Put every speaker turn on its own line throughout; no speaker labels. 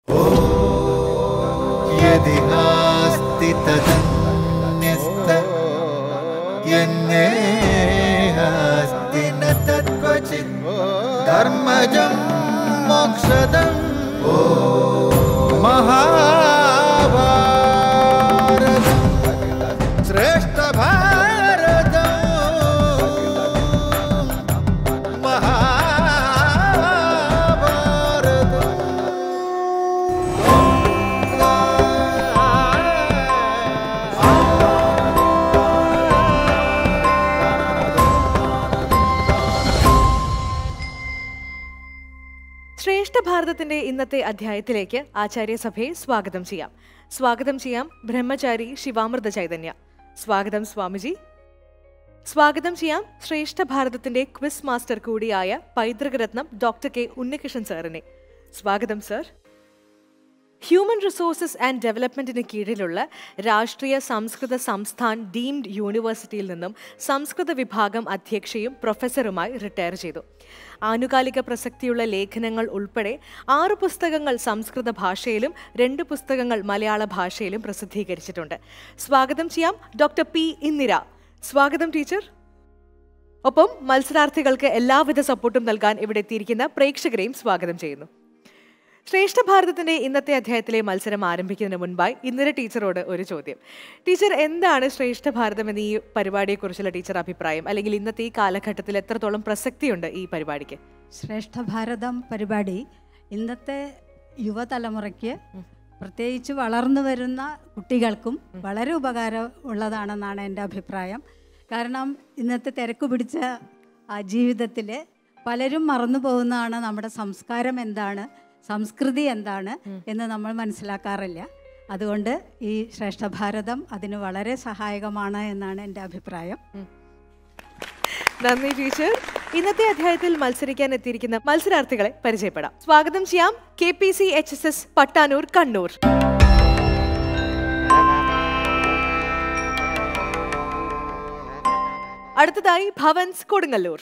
यदिहास्ति तदन्यस्त यन्नेहास्ति न तत्क्वचित् धर्मजं मोक्षदम् महाभारतम् श्रेष्ठभारतम्
ശ്രേഷ്ഠ ഭാരതത്തിന്റെ ഇന്നത്തെ അധ്യായത്തിലേക്ക് ആചാര്യസഭയെ സ്വാഗതം ചെയ്യാം സ്വാഗതം ചെയ്യാം ബ്രഹ്മചാരി ശിവാമൃത ചൈതന്യ സ്വാഗതം സ്വാമിജി സ്വാഗതം ചെയ്യാം ശ്രേഷ്ഠ ഭാരതത്തിന്റെ ക്വിസ് മാസ്റ്റർ കൂടിയായ പൈതൃകരത്നം ഡോക്ടർ കെ ഉണ്ണികൃഷ്ണൻ സാറിനെ സ്വാഗതം സർ ഹ്യൂമൻ റിസോഴ്സസ് ആൻഡ് ഡെവലപ്മെന്റിന് കീഴിലുള്ള രാഷ്ട്രീയ സംസ്കൃത സംസ്ഥാൻ ഡീംഡ് യൂണിവേഴ്സിറ്റിയിൽ നിന്നും സംസ്കൃത വിഭാഗം അധ്യക്ഷയും പ്രൊഫസറുമായി റിട്ടയർ ചെയ്തു ആനുകാലിക പ്രസക്തിയുള്ള ലേഖനങ്ങൾ ഉൾപ്പെടെ ആറ് പുസ്തകങ്ങൾ സംസ്കൃത ഭാഷയിലും രണ്ട് പുസ്തകങ്ങൾ മലയാള ഭാഷയിലും പ്രസിദ്ധീകരിച്ചിട്ടുണ്ട് സ്വാഗതം ചെയ്യാം ഡോക്ടർ പി ഇന്ദിര സ്വാഗതം ടീച്ചർ ഒപ്പം മത്സരാർത്ഥികൾക്ക് എല്ലാവിധ സപ്പോർട്ടും നൽകാൻ ഇവിടെ എത്തിയിരിക്കുന്ന പ്രേക്ഷകരെയും സ്വാഗതം ചെയ്യുന്നു ശ്രേഷ്ഠ ഭാരതത്തിന്റെ ഇന്നത്തെ അധ്യായത്തിലെ മത്സരം ആരംഭിക്കുന്നതിന് മുൻപായി ഇന്ദിര ടീച്ചറോട് ഒരു ചോദ്യം ടീച്ചർ എന്താണ് ശ്രേഷ്ഠ ഭാരതം എന്ന ഈ പരിപാടിയെക്കുറിച്ചുള്ള ടീച്ചർ അഭിപ്രായം അല്ലെങ്കിൽ ഇന്നത്തെ ഈ കാലഘട്ടത്തിൽ എത്രത്തോളം പ്രസക്തിയുണ്ട് ഈ പരിപാടിക്ക്
ശ്രേഷ്ഠ ഭാരതം പരിപാടി ഇന്നത്തെ യുവതലമുറയ്ക്ക് പ്രത്യേകിച്ച് വളർന്നു വരുന്ന കുട്ടികൾക്കും വളരെ ഉപകാരം ഉള്ളതാണെന്നാണ് എൻ്റെ അഭിപ്രായം കാരണം ഇന്നത്തെ തിരക്ക് പിടിച്ച ആ ജീവിതത്തിൽ പലരും മറന്നു പോകുന്നതാണ് നമ്മുടെ സംസ്കാരം എന്താണ് സംസ്കൃതി എന്താണ് എന്ന് നമ്മൾ മനസ്സിലാക്കാറില്ല അതുകൊണ്ട് ഈ ശ്രേഷ്ഠ ഭാരതം അതിന് വളരെ സഹായകമാണ് എന്നാണ് എൻ്റെ അഭിപ്രായം
നന്ദി ടീച്ചർ ഇന്നത്തെ അധ്യായത്തിൽ മത്സരിക്കാൻ എത്തിയിരിക്കുന്ന മത്സരാർത്ഥികളെ പരിചയപ്പെടാം സ്വാഗതം ചെയ്യാം K P C H S S Pattanur Kannur അടുത്തതായി Bhavans Kodungallur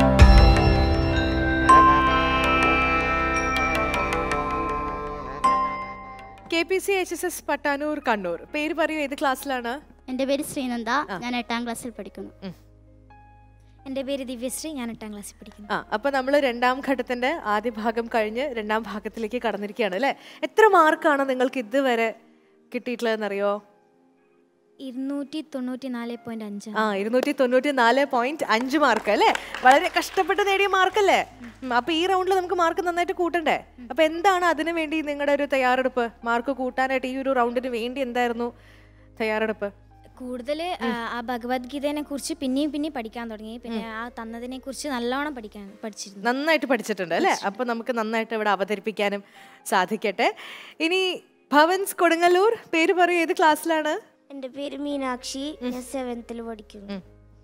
K P C H S S Pattanur Kannur പേര് പറയൂ ഏത് ക്ലാസ്സിലാണ്
എൻ്റെ പേര് ശ്രീനന്ദ ഞാൻ എട്ടാം ക്ലാസ്സിൽ പഠിക്കുന്നു
ഉം.
എൻ്റെ പേര് ദിവ്യശ്രീ ഞാൻ എട്ടാം ക്ലാസ്സിൽ പഠിക്കുന്നു
ആ അപ്പൊ നമ്മൾ രണ്ടാം ഘട്ടത്തിന്റെ ആദ്യ ഭാഗം കഴിഞ്ഞ് രണ്ടാം ഭാഗത്തിലേക്ക് കടന്നിരിക്കുകയാണ് അല്ലേ എത്ര മാർക്കാണ് നിങ്ങൾക്ക് ഇതുവരെ കിട്ടിയിട്ടുള്ളതെന്നറിയോ
ഇരുന്നൂറ്റി തൊണ്ണൂറ്റി നാല് പോയിന്റ് അഞ്ച്
ആ ഇരുന്നൂറ്റി തൊണ്ണൂറ്റി നാല് പോയിന്റ് അഞ്ച് മാർക്ക് അല്ലേ വളരെ കഷ്ടപ്പെട്ട് നേടിയ മാർക്കല്ലേ ഉം, അപ്പൊ ഈ റൗണ്ടിൽ നമുക്ക് മാർക്ക് നന്നായിട്ട് കൂട്ടണ്ടേ അപ്പൊ എന്താണ് അതിനു വേണ്ടി നിങ്ങളുടെ ഒരു തയ്യാറെടുപ്പ് മാർക്ക് കൂട്ടാനായിട്ട് ഈ ഒരു റൗണ്ടിന് വേണ്ടി എന്തായിരുന്നു തയ്യാറെടുപ്പ്
കൂടുതൽ ആ ഭഗവത്ഗീതയെ കുറിച്ച് പിന്നെയും പിന്നെയും പഠിക്കാൻ തുടങ്ങി പിന്നെ ആ തന്നതിനെ കുറിച്ച് നല്ലോണം പഠിക്കാൻ പഠിച്ചിരുന്നു
നന്നായിട്ട് പഠിച്ചിട്ടുണ്ട് അല്ലേ അപ്പൊ നമുക്ക് നന്നായിട്ട് ഇവിടെ അവതരിപ്പിക്കാനും സാധിക്കട്ടെ ഇനി ഭവൻസ് കൊടുങ്ങല്ലൂർ പേര് പറയൂ ഏത് ക്ലാസ്സിലാണ്
എൻ്റെ പേര് മീനാക്ഷി ഞാൻ സെവൻത്തിൽ പഠിക്കുന്നു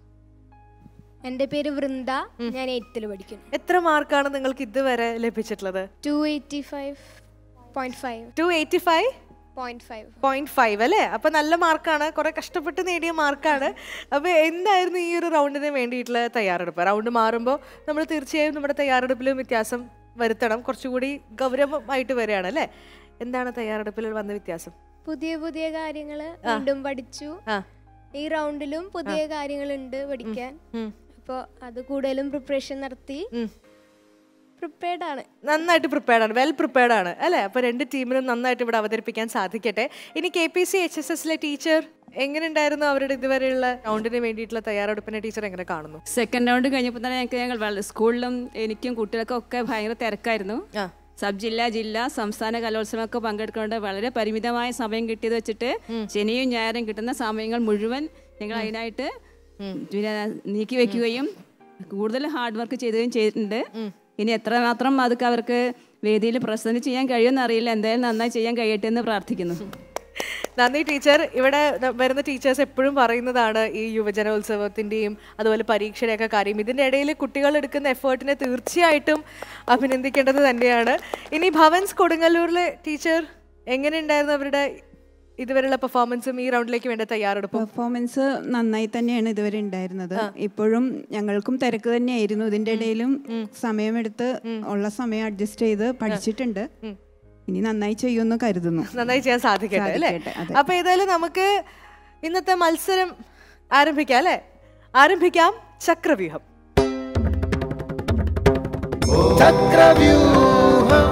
എൻ്റെ പേര് വൃന്ദ ഞാൻ എയ്ത്തിൽ പഠിക്കുന്നു
എത്ര മാർക്കാണ് നിങ്ങൾക്ക് ഇതുവരെ ലഭിച്ചിട്ടുള്ളത്
two eighty five point five
two eighty five
point five
point five അല്ലേ അപ്പൊ നല്ല മാർക്കാണ് കുറെ കഷ്ടപ്പെട്ട് നേടിയ മാർക്കാണ് അപ്പൊ എന്തായിരുന്നു ഈ ഒരു റൗണ്ടിന് വേണ്ടിയിട്ടുള്ള തയ്യാറെടുപ്പ് റൗണ്ട് മാറുമ്പോൾ നമ്മൾ തീർച്ചയായും നമ്മുടെ തയ്യാറെടുപ്പിലും വ്യത്യാസം വരുത്തണം കുറച്ചുകൂടി ഗൗരവമായിട്ട് വരികയാണ് അല്ലേ എന്താണ് തയ്യാറെടുപ്പിൽ വന്ന വ്യത്യാസം
പുതിയ പുതിയ കാര്യങ്ങൾ വീണ്ടും പഠിച്ചു
ആ.
ഈ റൗണ്ടിലും പുതിയ കാര്യങ്ങളുണ്ട് പഠിക്കാൻ
ഉം.
അപ്പോൾ അത് കൂടുതലും പ്രിപ്പറേഷൻ നടത്തി
ഉം.
പ്രിപ്പയർഡ് ആണ്
നന്നായിട്ട് പ്രിപ്പയർഡ് ആണ് വെൽ പ്രിപ്പയർഡ് ആണ് അല്ലേ അപ്പൊ രണ്ട് ടീമിനും നന്നായിട്ട് ഇവിടെ അവതരിപ്പിക്കാൻ സാധിക്കട്ടെ ഇനി K P C H S എസിലെ ടീച്ചർ എങ്ങനെയുണ്ടായിരുന്നു അവരുടെ ഇതുവരെയുള്ള റൗണ്ടിന് വേണ്ടിയിട്ടുള്ള തയ്യാറെടുപ്പിനെ ടീച്ചർ എങ്ങനെ കാണുന്നു
സെക്കൻഡ് റൗണ്ട് കഴിഞ്ഞപ്പോൾ തന്നെ ഞങ്ങൾക്ക് ഞങ്ങൾ വളരെ സ്കൂളിലും എനിക്കും കുട്ടികൾക്കും ഒക്കെ ഭയങ്കര തിരക്കായിരുന്നു
ആ.
സബ് ജില്ല ജില്ല സംസ്ഥാന കലോത്സവമൊക്കെ പങ്കെടുക്കേണ്ട വളരെ പരിമിതമായ സമയം കിട്ടിയത് വെച്ചിട്ട് ശനിയും ഞായറും കിട്ടുന്ന സമയങ്ങൾ മുഴുവൻ ഞങ്ങൾ അതിനായിട്ട് പിന്നെ നീക്കി വെക്കുകയും കൂടുതൽ ഹാർഡ് വർക്ക് ചെയ്യുകയും ചെയ്തിട്ടുണ്ട് ഇനി എത്രമാത്രം അതൊക്കെ അവർക്ക് വേദിയിൽ പ്രസന്റ് ചെയ്യാൻ കഴിയുമെന്ന് അറിയില്ല എന്തായാലും നന്നായി ചെയ്യാൻ കഴിയട്ടെ എന്ന് പ്രാർത്ഥിക്കുന്നു
നന്ദി ടീച്ചർ ഇവിടെ ന- വരുന്ന ടീച്ചേഴ്സ് എപ്പോഴും പറയുന്നതാണ് ഈ യുവജനോത്സവത്തിന്റെയും അതുപോലെ പരീക്ഷയുടെയൊക്കെ കാര്യം ഇതിന്റെ ഇടയിൽ കുട്ടികൾ എടുക്കുന്ന എഫേർട്ടിനെ തീർച്ചയായിട്ടും അഭിനന്ദിക്കേണ്ടത് തന്നെയാണ് ഇനി ഭവൻസ് കൊടുങ്ങല്ലൂരിലെ ടീച്ചർ എങ്ങനെയുണ്ടായിരുന്നു അവരുടെ ഇതുവരെയുള്ള പെർഫോമൻസും ഈ റൗണ്ടിലേക്ക് വേണ്ട തയ്യാറെടുപ്പും
പെർഫോമൻസ് നന്നായി തന്നെയാണ് ഇതുവരെ ഉണ്ടായിരുന്നത് ഇപ്പോഴും ഞങ്ങൾക്കും തിരക്ക് തന്നെയായിരുന്നു ഇതിന്റെ ഇടയിലും സമയമെടുത്ത് ഉള്ള സമയം അഡ്ജസ്റ്റ് ചെയ്ത് പഠിച്ചിട്ടുണ്ട് ഇനി നന്നായി ചെയ്യുമെന്ന് കരുതുന്നു
നന്നായി ചെയ്യാൻ സാധിക്കട്ടെ അല്ലേ
സാധിക്കട്ടെ, അതെ.
അപ്പൊ ഏതായാലും നമുക്ക് ഇന്നത്തെ മത്സരം ആരംഭിക്കാം അല്ലേ ആരംഭിക്കാം ചക്രവ്യൂഹം
ചക്രവ്യൂഹം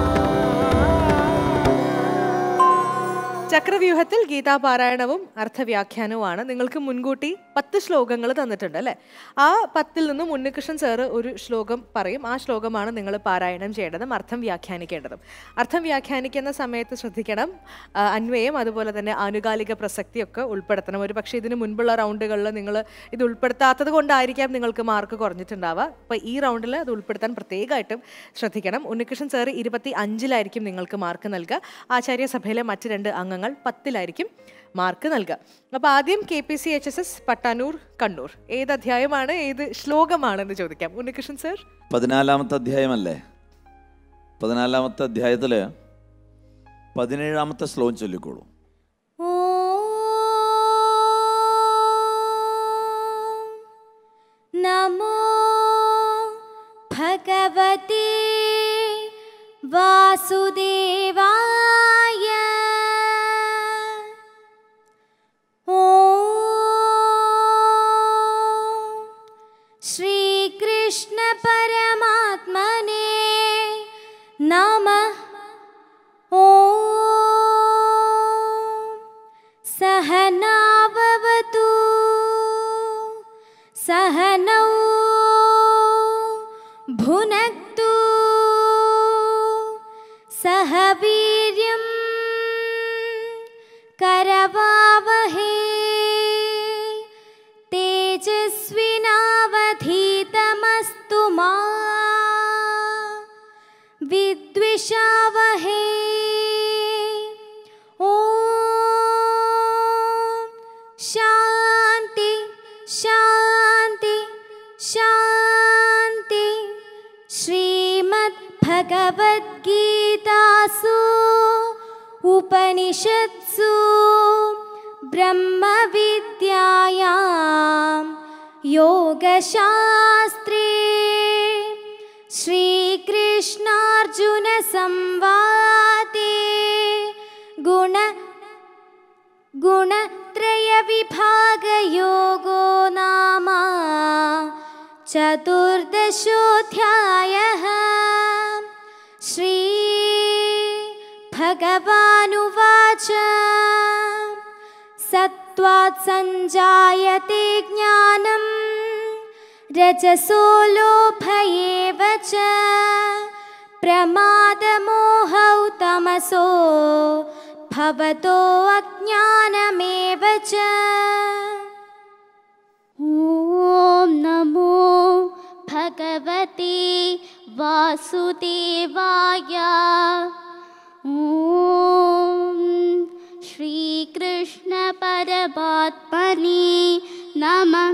ചക്രവ്യൂഹത്തിൽ ഗീതാപാരായണവും അർത്ഥവ്യാഖ്യാനവുമാണ് നിങ്ങൾക്ക് മുൻകൂട്ടി പത്ത് ശ്ലോകങ്ങൾ തന്നിട്ടുണ്ട് അല്ലേ ആ പത്തിൽ നിന്നും ഉണ്ണികൃഷ്ണൻ സാറ് ഒരു ശ്ലോകം പറയും ആ ശ്ലോകമാണ് നിങ്ങൾ പാരായണം ചെയ്യേണ്ടതും അർത്ഥം വ്യാഖ്യാനിക്കേണ്ടതും അർത്ഥം വ്യാഖ്യാനിക്കുന്ന സമയത്ത് ശ്രദ്ധിക്കണം ആ, അന്വയം അതുപോലെ തന്നെ ആനുകാലിക പ്രസക്തിയൊക്കെ ഉൾപ്പെടുത്തണം ഒരു പക്ഷേ ഇതിന് മുൻപുള്ള റൗണ്ടുകളിൽ നിങ്ങൾ ഇത് ഉൾപ്പെടുത്താത്തത് കൊണ്ടായിരിക്കാം നിങ്ങൾക്ക് മാർക്ക് കുറഞ്ഞിട്ടുണ്ടാവുക അപ്പോൾ ഈ റൗണ്ടിൽ അത് ഉൾപ്പെടുത്താൻ പ്രത്യേകമായിട്ടും ശ്രദ്ധിക്കണം ഉണ്ണികൃഷ്ണൻ സാറ് ഇരുപത്തി അഞ്ചിലായിരിക്കും നിങ്ങൾക്ക് മാർക്ക് നൽകുക ആചാര്യസഭയിലെ മറ്റ് രണ്ട് അംഗങ്ങൾ പത്തിലായിരിക്കും മാർക്ക് നൽകുക അപ്പോൾ ആദ്യം K P C H S S Pattanur Kannur ഏത് അധ്യായമാണ് ഏത് ശ്ലോകമാണെന്ന് ചോദിക്കാം ഉണ്ണികൃഷ്ണൻ സാർ
പതിനാലാമത്തെ അധ്യായമല്ലേ പതിനാലാമത്തെ അധ്യായത്തില് പതിനേഴാമത്തെ ശ്ലോകം ചൊല്ലിക്കോളൂ
നമോ ഭഗവതി വാസുദേവായ ഓം ശ്രീകൃഷ്ണ പരമാത്മനെ നമഃ ഓം सहनाववतु सहनौ भुनक्तु सह वीर्यं करवावहे तेजस्विनावधीतमस्तु मा विद्विषावहे ॐ शान्ति शान्ति शान्ति श्रीमद्भगवद्गीतासु उपनिषत्सु ब्रह्मविद्यायां योगशास्त्रे श्रीकृष्णार्जुनसंवादे गुण गुणत्रयविभागयोगो नाम चतुर्दशोऽध्यायः श्रीभगवानुवाच सत्त्वात् सञ्जायते ज्ञानं रजसो लोभ एव च प्रमादमोहौ तमसो भवतो अज्ञानमेव च
ॐ नमो भगवते वासुदेवाय ॐ श्रीकृष्णपरमात्मने नमः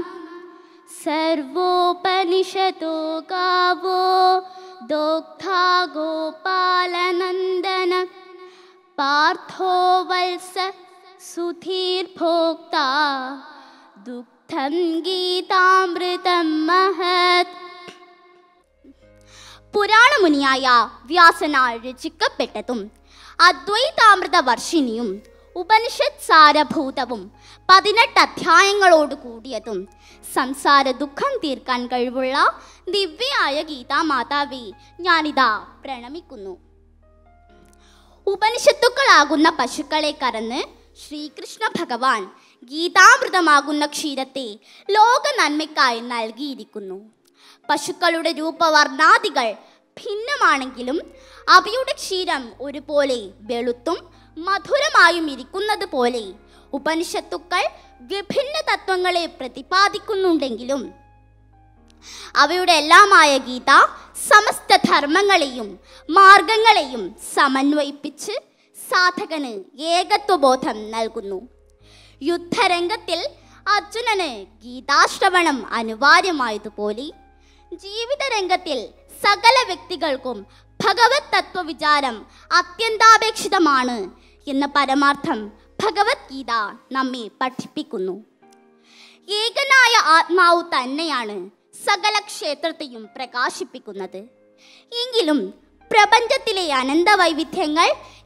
सर्वोपनिषतो गावो दोग्धा गोपालनन्दन पार्थो वल्स सुधीर्भोक्ता दुग्धं गीतामृतं महत् പുരാണമുനിയായ വ്യാസനാൽ രചിക്കപ്പെട്ടതും അദ്വൈതാമൃത വർഷിണിയും ഉപനിഷത് സാരഭൂതവും പതിനെട്ട് അധ്യായങ്ങളോട് കൂടിയതും സംസാര ദുഃഖം തീർക്കാൻ കഴിവുള്ള ദിവ്യയായ ഗീതാമാതാവെ ഞാനിതാ പ്രണമിക്കുന്നു ഉപനിഷത്തുക്കളാകുന്ന പശുക്കളെ കറന്ന് ശ്രീകൃഷ്ണ ഭഗവാൻ ഗീതാമൃതമാകുന്ന ക്ഷീരത്തെ ലോക നന്മയ്ക്കായി നൽകിയിരിക്കുന്നു പശുക്കളുടെ രൂപവർണ്ണാദികൾ ഭിന്നമാണെങ്കിലും അവയുടെ ക്ഷീരം ഒരുപോലെ വെളുത്തും മധുരമായും ഇരിക്കുന്നത് പോലെ ഉപനിഷത്തുക്കൾ വിഭിന്ന തത്വങ്ങളെ പ്രതിപാദിക്കുന്നുണ്ടെങ്കിലും അവയുടെ എല്ലാമായ ഗീത സമസ്ത ധർമ്മങ്ങളെയും മാർഗങ്ങളെയും സമന്വയിപ്പിച്ച് സാധകന് ഏകത്വബോധം നൽകുന്നു യുദ്ധരംഗത്തിൽ അർജുനന് ഗീതാശ്രവണം അനിവാര്യമായതുപോലെ ജീവിതരംഗത്തിൽ സകല വ്യക്തികൾക്കും ഭഗവത് തത്വവിചാരം അത്യന്താപേക്ഷിതമാണ് എന്ന പരമാർത്ഥം ഭഗവത്ഗീത നമ്മെ പഠിപ്പിക്കുന്നു ഏകനായ ആത്മാവ് തന്നെയാണ് സകല ക്ഷേത്രത്തെയും പ്രകാശിപ്പിക്കുന്നത് എങ്കിലും പ്രപഞ്ചത്തിലെ അനന്തവൈവിധ്യങ്ങൾ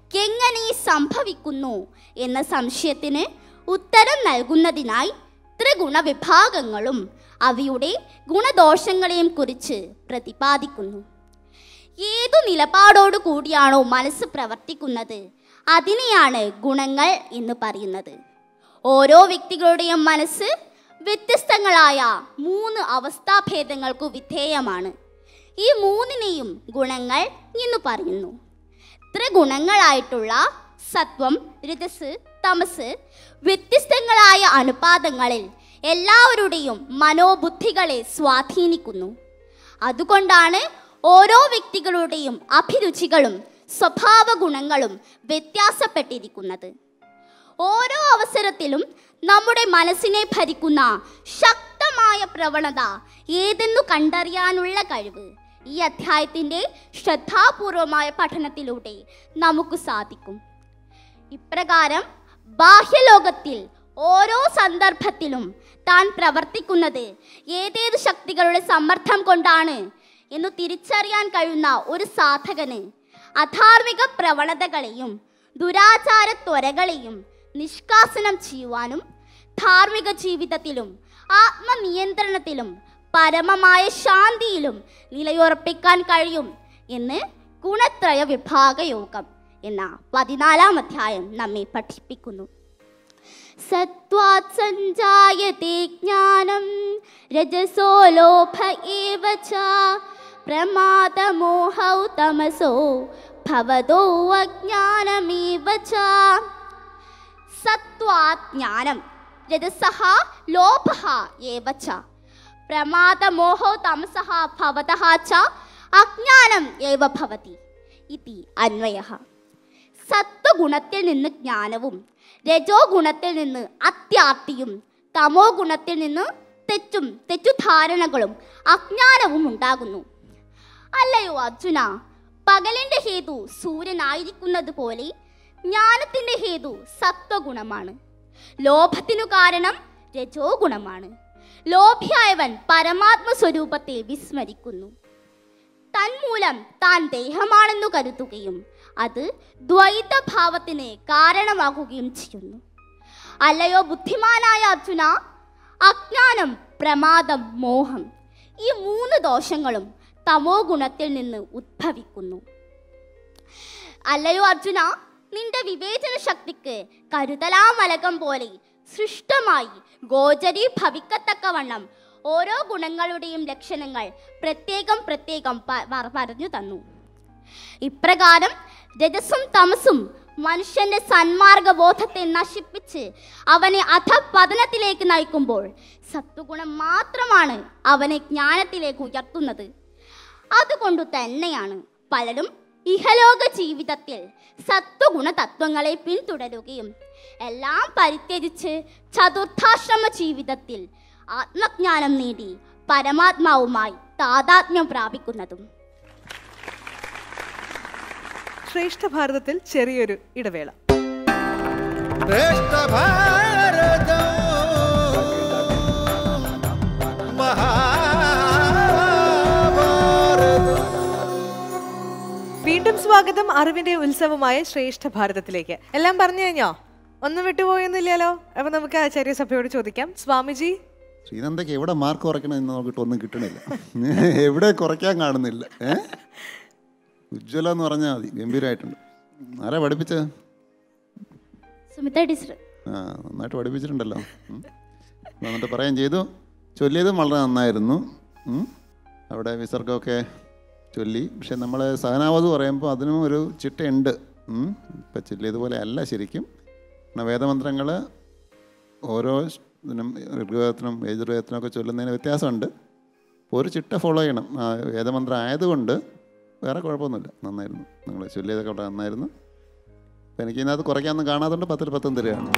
എങ്ങനെ സംഭവിക്കുന്നു എന്ന സംശയത്തിന് ഉത്തരം നൽകുന്നതിനായി ത്രിഗുണ വിഭാഗങ്ങളും അവയുടെ ഗുണദോഷങ്ങളെയും കുറിച്ച് പ്രതിപാദിക്കുന്നു ഏതു നിലപാടോടു കൂടിയാണോ മനസ്സ് പ്രവർത്തിക്കുന്നത് അതിനെയാണ് ഗുണങ്ങൾ എന്ന് പറയുന്നത് ഓരോ വ്യക്തികളുടെയും മനസ്സ് വ്യത്യസ്തങ്ങളായ മൂന്ന് അവസ്ഥാഭേദങ്ങൾക്കു വിധേയമാണ് ഈ മൂന്നിനെയും ഗുണങ്ങൾ എന്ന് പറയുന്നു ത്രിഗുണങ്ങളായിട്ടുള്ള സത്വം രജസ് തമസ് വ്യത്യസ്തങ്ങളായ അനുപാതങ്ങളിൽ എല്ലാവരുടെയും മനോബുദ്ധികളെ സ്വാധീനിക്കുന്നു അതുകൊണ്ടാണ് ഓരോ വ്യക്തികളുടെയും അഭിരുചികളും സ്വഭാവ ഗുണങ്ങളും വ്യത്യാസപ്പെട്ടിരിക്കുന്നത് ഓരോ അവസരത്തിലും നമ്മുടെ മനസ്സിനെ ഭരിക്കുന്ന ശക്തമായ പ്രവണത ഏതെന്നു കണ്ടറിയാനുള്ള കഴിവ് ഈ അധ്യായത്തിൻ്റെ ശ്രദ്ധാപൂർവമായ പഠനത്തിലൂടെ നമുക്ക് സാധിക്കും ഇപ്രകാരം ബാഹ്യലോകത്തിൽ ഓരോ സന്ദർഭത്തിലും താൻ പ്രവർത്തിക്കുന്നത് ഏതേത് ശക്തികളുടെ സമ്മർദ്ദം കൊണ്ടാണ് എന്ന് തിരിച്ചറിയാൻ കഴിയുന്ന ഒരു സാധകന് അധാർമിക പ്രവണതകളെയും ദുരാചാര ത്വരകളെയും നിഷ്കാസനം ചെയ്യുവാനും ധാർമ്മിക ജീവിതത്തിലും ആത്മനിയന്ത്രണത്തിലും പരമമായ ശാന്തിയിലും നിലയുറപ്പിക്കാൻ കഴിയും എന്ന് ഗുണത്രയ വിഭാഗ യോഗം എന്ന പതിനാലാം അധ്യായം നമ്മെ പഠിപ്പിക്കുന്നു സത്വാത് സഞ്ജായത്തെ ജ്ഞാനം രജസോ ലോഭ ഏവ ച പ്രമാദമോഹൗ തമസോ ഭവതോ അജ്ഞാനമേവ ച സത്വാത് ജ്ഞാനം രജസഃ ലോഭഃ ഏവ ച പ്രമാദമോഹോ തമസഃ ഭവതഃ ച അജ്ഞാനം ഏവ ഭവതി ഇതി അന്വയഃ സത്വഗുണത്തിൽ നിന്ന് ജ്ഞാനവും രജോ ഗുണത്തിൽ നിന്ന് അത്യാർത്തിയും തമോ ഗുണത്തിൽ നിന്ന് തെറ്റും തെറ്റുധാരണകളും അജ്ഞാനവും ഉണ്ടാകുന്നു അല്ലയോ അർജുന പകലിന്റെ ഹേതു സൂര്യനായിരിക്കുന്നത് പോലെ ജ്ഞാനത്തിന്റെ ഹേതു സത്വഗുണമാണ് ലോഭത്തിനു കാരണം രജോ ഗുണമാണ് ലോഭിയായവൻ പരമാത്മ സ്വരൂപത്തെ വിസ്മരിക്കുന്നു തന്മൂലം താൻ ദേഹമാണെന്നു കരുതുകയും അത് ദ്വൈതഭാവത്തിന് കാരണമാകുകയും ചെയ്യുന്നു അല്ലയോ ബുദ്ധിമാനായ അർജുന അജ്ഞാനം പ്രമാദം മോഹം ഈ മൂന്ന് ദോഷങ്ങളും തമോ ഗുണത്തിൽ നിന്ന് ഉദ്ഭവിക്കുന്നു അല്ലയോ അർജുന നിന്റെ വിവേചന ശക്തിക്ക് കരുതലാമലകം പോലെ സൃഷ്ടമായി ഗോചരി ഭവിക്കത്തക്കവണ്ണം ഓരോ ഗുണങ്ങളുടെയും ലക്ഷണങ്ങൾ പ്രത്യേകം പ്രത്യേകം പ- പ- പറഞ്ഞു തന്നു ഇപ്രകാരം രജസും തമസും മനുഷ്യന്റെ സന്മാർഗബോധത്തെ നശിപ്പിച്ച് അവനെ അധപതനത്തിലേക്ക് നയിക്കുമ്പോൾ സത്വഗുണം മാത്രമാണ് അവനെ ജ്ഞാനത്തിലേക്ക് ഉയർത്തുന്നത് അതുകൊണ്ടു തന്നെയാണ് പലരും ഇഹലോക ജീവിതത്തിൽ സത്വഗുണ തത്വങ്ങളെ പിന്തുടരുകയും എല്ലാം പരിത്യജിച്ച് ചതുർത്ഥാശ്രമ ജീവിതത്തിൽ ആത്മജ്ഞാനം നേടി പരമാത്മാവുമായി താതാത്മ്യം പ്രാപിക്കുന്നതും
ശ്രേഷ്ഠ ഭാരതത്തിൽ ചെറിയൊരു ഇടവേള
ശ്രേഷ്ഠ ഭാരതം മഹാഭാരതം
വീണ്ടും സ്വാഗതം അറിവിന്റെ ഉത്സവമായ ശ്രേഷ്ഠ ഭാരതത്തിലേക്ക് എല്ലാം പറഞ്ഞു കഴിഞ്ഞോ ഒന്നും വിട്ടുപോയൊന്നുമില്ലല്ലോ അപ്പൊ നമുക്ക് ആചാര്യസഭയോട് ചോദിക്കാം സ്വാമിജി
ശ്രീനന്ദയ്ക്ക് എവിടെ മാർക്ക് കുറയ്ക്കണം എന്ന് നോക്കിയിട്ട് ഒന്നും കിട്ടണില്ല എവിടെ കുറയ്ക്കാൻ കാണുന്നില്ല ഏ ഉജ്ജ്വല എന്ന് പറഞ്ഞാൽ മതി ഗംഭീരമായിട്ടുണ്ട് ആരാ പഠിപ്പിച്ചത്
സുമിത്ര ടീച്ചർ
ആ നന്നായിട്ട് പഠിപ്പിച്ചിട്ടുണ്ടല്ലോ ഉം. എന്നിട്ട് പറയുകയും ചെയ്തു ചൊല്ലിയതും വളരെ നന്നായിരുന്നു ഉം. അവിടെ വിസർഗമൊക്കെ ചൊല്ലി പക്ഷെ നമ്മൾ സഹനാവത് പറയുമ്പോൾ അതിനും ഒരു ചിട്ടയുണ്ട് ഉം. ഇപ്പം ചൊല്ലിയതുപോലെ അല്ല ശരിക്കും കാരണം വേദമന്ത്രങ്ങൾ ഓരോ ഇതിനും ഋഗ്വേദത്തിനും യജുർവേദത്തിനും ഒക്കെ ചൊല്ലുന്നതിന് വ്യത്യാസമുണ്ട് അപ്പോൾ ഒരു ചിട്ട ഫോളോ ചെയ്യണം ആ വേദമന്ത്രം ആയതുകൊണ്ട് വേറെ കുഴപ്പമൊന്നുമില്ല നന്നായിരുന്നു നിങ്ങൾ ചൊല്ലിയതൊക്കെ അവിടെ നന്നായിരുന്നു അപ്പം എനിക്ക് ഇതിനകത്ത് കുറയ്ക്കാനൊന്നും കാണാത്തതുകൊണ്ട് പത്തിൽ പത്തും തരികയാണ്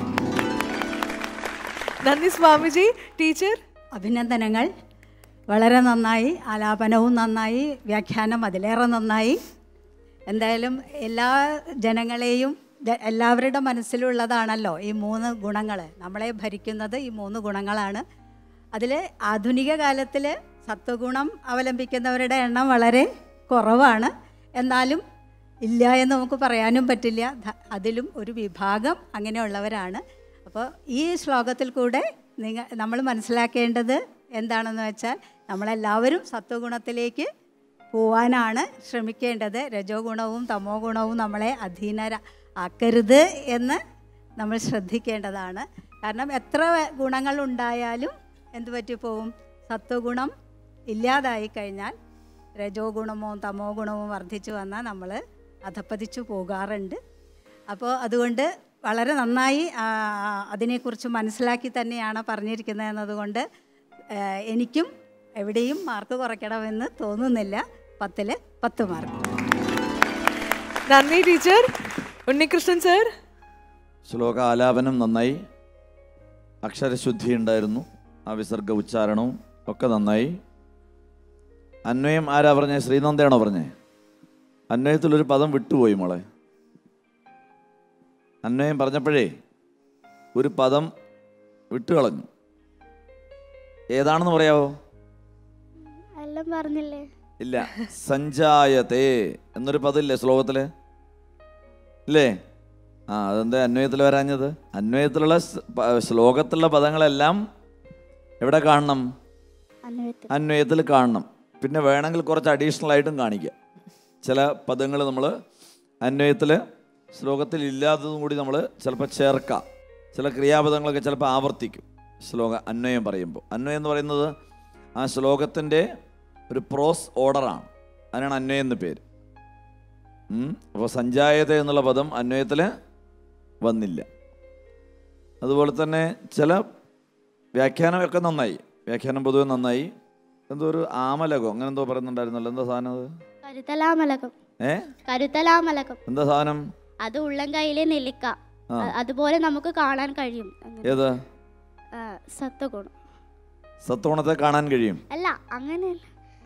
നന്ദി സ്വാമിജി ടീച്ചർ
അഭിനന്ദനങ്ങൾ വളരെ നന്നായി ആലാപനവും നന്നായി വ്യാഖ്യാനം അതിലേറെ നന്നായി എന്തായാലും എല്ലാ ജനങ്ങളെയും ജ- എല്ലാവരുടെ മനസ്സിലുള്ളതാണല്ലോ ഈ മൂന്ന് ഗുണങ്ങൾ നമ്മളെ ഭരിക്കുന്നത് ഈ മൂന്ന് ഗുണങ്ങളാണ് അതിൽ ആധുനിക കാലത്തിൽ സത്വഗുണം അവലംബിക്കുന്നവരുടെ എണ്ണം വളരെ കുറവാണ് എന്നാലും ഇല്ല എന്ന് നമുക്ക് പറയാനും പറ്റില്ല ധ- അതിലും ഒരു വിഭാഗം അങ്ങനെയുള്ളവരാണ് അപ്പോൾ ഈ ശ്ലോകത്തിൽ കൂടെ നിങ്ങൾ നമ്മൾ മനസ്സിലാക്കേണ്ടത് എന്താണെന്ന് വെച്ചാൽ നമ്മളെല്ലാവരും സത്വഗുണത്തിലേക്ക് പോവാനാണ് ശ്രമിക്കേണ്ടത് രജോ ഗുണവും തമോ ഗുണവും നമ്മളെ അധീനര ആക്കരുത് എന്ന് നമ്മൾ ശ്രദ്ധിക്കേണ്ടതാണ് കാരണം എത്ര ഗുണങ്ങൾ ഉണ്ടായാലും എന്ത് പറ്റിപ്പോവും സത്വഗുണം ഇല്ലാതായി കഴിഞ്ഞാൽ രജോ ഗുണമോ തമോ ഗുണമോ വർദ്ധിച്ചു വന്നാൽ നമ്മൾ അധപ്പതിച്ചു പോകാറുണ്ട് അപ്പോൾ അതുകൊണ്ട് വളരെ നന്നായി ആ, അതിനെക്കുറിച്ച് മനസ്സിലാക്കി തന്നെയാണ് പറഞ്ഞിരിക്കുന്നത് എന്നതുകൊണ്ട് ആ, എനിക്കും എവിടെയും മാർക്ക് കുറയ്ക്കണമെന്ന് തോന്നുന്നില്ല പത്തില് പത്ത് മാർക്ക്
നന്ദി ടീച്ചർ ഉണ്ണികൃഷ്ണൻ സർ
ശ്ലോക ആലാപനം നന്നായി അക്ഷരശുദ്ധി ഉണ്ടായിരുന്നു ആ വിസർഗ ഉച്ചാരണവും ഒക്കെ നന്നായി അന്വയം ആരാ പറഞ്ഞേ ശ്രീനന്ദയാണോ പറഞ്ഞേ അന്വയത്തിലൊരു പദം വിട്ടുപോയി മോളെ അന്വയം പറഞ്ഞപ്പോഴേ ഒരു പദം വിട്ടുകളഞ്ഞു ഏതാണെന്ന് പറയാവോ
എല്ലാം പറഞ്ഞില്ലേ
ഇല്ല സഞ്ചായത്തെ എന്നൊരു പദമില്ലേ ശ്ലോകത്തില് ഇല്ലേ ആ അതെന്താ അന്വയത്തിൽ വരാഞ്ഞത് അന്വയത്തിലുള്ള സ്- പ- ശ്ലോകത്തിലുള്ള പദങ്ങളെല്ലാം എവിടെ കാണണം
അന്വയത്തിൽ
അന്വയത്തിൽ കാണണം പിന്നെ വേണമെങ്കിൽ കുറച്ച് അഡീഷണൽ ആയിട്ടും കാണിക്കുക ചില പദങ്ങൾ നമ്മൾ അന്വയത്തിൽ ശ്ലോകത്തിൽ ഇല്ലാത്തതും കൂടി നമ്മൾ ചിലപ്പോൾ ചേർക്കാം ചില ക്രിയാപദങ്ങളൊക്കെ ചിലപ്പോൾ ആവർത്തിക്കും ശ്ലോക അന്വയം പറയുമ്പോൾ അന്വയം എന്ന് പറയുന്നത് ആ ശ്ലോകത്തിൻ്റെ ഒരു പ്രോസ് ഓർഡറാണ് അതിനാണ് അന്വയം എന്ന് പേര് അപ്പോൾ സഞ്ചായത എന്നുള്ള പദം അന്വയത്തിൽ വന്നില്ല അതുപോലെ തന്നെ ചില വ്യാഖ്യാനമൊക്കെ നന്നായി വ്യാഖ്യാനം പൊതുവെ നന്നായി എന്തോ ഒരു ആമലകോ അങ്ങനെ എന്തോ പറയുന്നുണ്ടായിരുന്നല്ലോ എന്താ സാധനം അത്
കരുതലാമലകം
ഏ
കരുതലാമലകം
എന്താ സാധനം
അത് ഉള്ളം കൈയിലെ നെല്ലിക്ക
ആ.
അ- അതുപോലെ നമുക്ക് കാണാൻ കഴിയും അങ്ങനെ.
ഏത്
ആ, സത്വഗുണം
സത്വഗുണത്തെ കാണാൻ കഴിയും
അല്ല അങ്ങനെയല്ല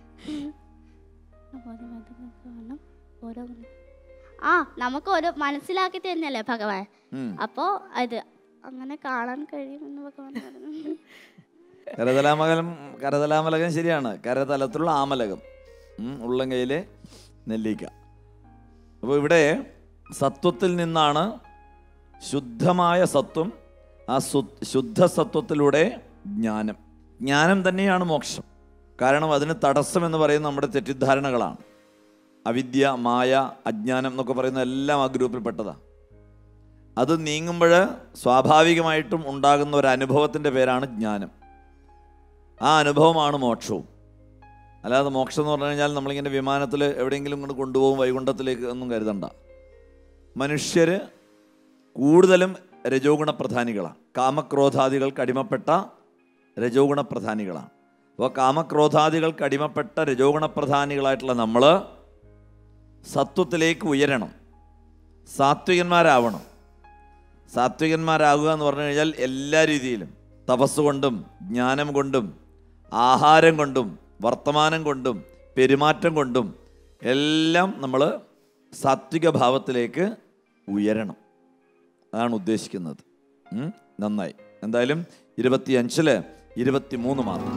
ഓരോ പദങ്ങൾ കാണണം, ഓരോ ഗുണം. ആ നമുക്ക് ഓരോ മനസ്സിലാക്കി തരുന്നല്ലേ ഭഗവാൻ
ഉം.
അപ്പോ അത് അങ്ങനെ കാണാൻ കഴിയുമെന്ന് ഭഗവാൻ പറഞ്ഞു
കരതലാമകലം കരതലാമലകം ശരിയാണ് കരതലത്തിലുള്ള ആമലകം ഉം, ഉള്ളം കയ്യിലെ നെല്ലിക്ക അപ്പോൾ ഇവിടെ സത്വത്തിൽ നിന്നാണ് ശുദ്ധമായ സത്വം ആ സു ശുദ്ധ സത്വത്തിലൂടെ ജ്ഞാനം ജ്ഞാനം തന്നെയാണ് മോക്ഷം കാരണം അതിന് തടസ്സം എന്ന് പറയുന്നത് നമ്മുടെ തെറ്റിദ്ധാരണകളാണ് അവിദ്യ മായ അജ്ഞാനം എന്നൊക്കെ പറയുന്ന എല്ലാം ആ ഗ്രൂപ്പിൽപ്പെട്ടതാണ് അത് നീങ്ങുമ്പോൾ സ്വാഭാവികമായിട്ടും ഉണ്ടാകുന്ന ഒരു അനുഭവത്തിൻ്റെ പേരാണ് ജ്ഞാനം ആ അനുഭവമാണ് മോക്ഷവും അല്ലാതെ മോക്ഷം എന്ന് പറഞ്ഞു കഴിഞ്ഞാൽ നമ്മളിങ്ങനെ വിമാനത്തിൽ എവിടെയെങ്കിലും കൊണ്ട് കൊണ്ടുപോകും വൈകുണ്ഠത്തിലേക്ക് ഒന്നും കരുതണ്ട മനുഷ്യർ കൂടുതലും രജോഗുണ പ്രധാനികളാണ് കാമക്രോധാദികൾക്ക് അടിമപ്പെട്ട രജോഗുണ പ്രധാനികളാണ് അപ്പോൾ കാമക്രോധാദികൾക്ക് അടിമപ്പെട്ട രജോഗുണ പ്രധാനികളായിട്ടുള്ള നമ്മൾ സത്വത്തിലേക്ക് ഉയരണം സാത്വികന്മാരാവണം സാത്വികന്മാരാകുക എന്ന് പറഞ്ഞു കഴിഞ്ഞാൽ എല്ലാ രീതിയിലും തപസ് കൊണ്ടും ജ്ഞാനം കൊണ്ടും ആഹാരം കൊണ്ടും വർത്തമാനം കൊണ്ടും പെരുമാറ്റം കൊണ്ടും എല്ലാം നമ്മൾ സാത്വിക ഭാവത്തിലേക്ക് ഉയരണം അതാണ് ഉദ്ദേശിക്കുന്നത് ഉം? നന്നായി എന്തായാലും ഇരുപത്തിയഞ്ചില് ഇരുപത്തി മൂന്ന് മാർക്ക്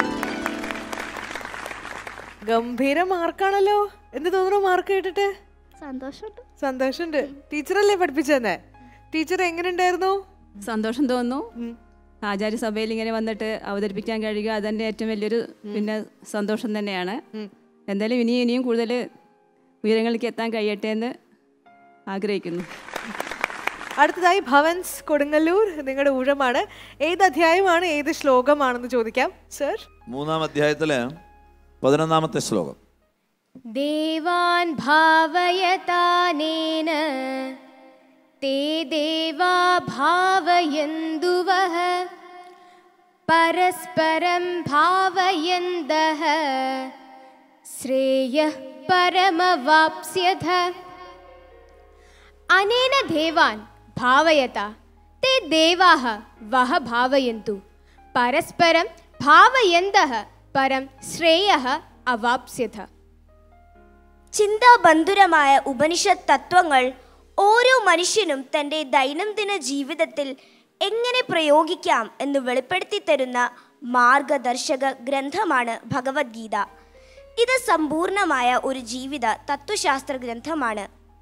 ഗംഭീര മാർക്കാണല്ലോ എന്ത് തോന്നുന്നു മാർക്ക് കേട്ടിട്ട്
സന്തോഷമുണ്ട്
സന്തോഷമുണ്ട് ടീച്ചറല്ലേ പഠിപ്പിച്ചെന്നെ ടീച്ചർ എങ്ങനെ ഉണ്ടായിരുന്നു
സന്തോഷം തോന്നുന്നു ആചാര്യസഭയിൽ ഇങ്ങനെ വന്നിട്ട് അവതരിപ്പിക്കാൻ കഴിയുക അതെൻ്റെ ഏറ്റവും വലിയൊരു പിന്നെ സന്തോഷം തന്നെയാണ് എന്തായാലും ഇനിയും ഇനിയും കൂടുതൽ ഉയരങ്ങളിലേക്ക് എത്താൻ കഴിയട്ടെ എന്ന് ആഗ്രഹിക്കുന്നു
അടുത്തതായി ഭവൻസ് കൊടുങ്ങല്ലൂർ നിങ്ങളുടെ ഊഴമാണ് ഏത് അധ്യായമാണ് ഏത് ശ്ലോകമാണെന്ന് ചോദിക്കാം സർ
മൂന്നാം അധ്യായത്തില് പതിനൊന്നാമത്തെ ശ്ലോകം
देवान् भावयतानेन ते देवा भावयन्दुवः परस्परं भावयन्दः श्रेयः परमवाप्स्यथ अनेन देवान् भावयता ते देवाः वः भावयन्तु परस्परं भावयन्तः परं श्रेयः अवाप्स्यथ
ചിന്താബന്ധുരമായ ഉപനിഷത്ത് തത്വങ്ങൾ ഓരോ മനുഷ്യനും തൻ്റെ ദൈനംദിന ജീവിതത്തിൽ എങ്ങനെ പ്രയോഗിക്കാം എന്ന് വെളിപ്പെടുത്തി തരുന്ന മാർഗദർശക ഗ്രന്ഥമാണ് ഭഗവത്ഗീത ഇത് സമ്പൂർണമായ ഒരു ജീവിത തത്വശാസ്ത്ര ഗ്രന്ഥമാണ്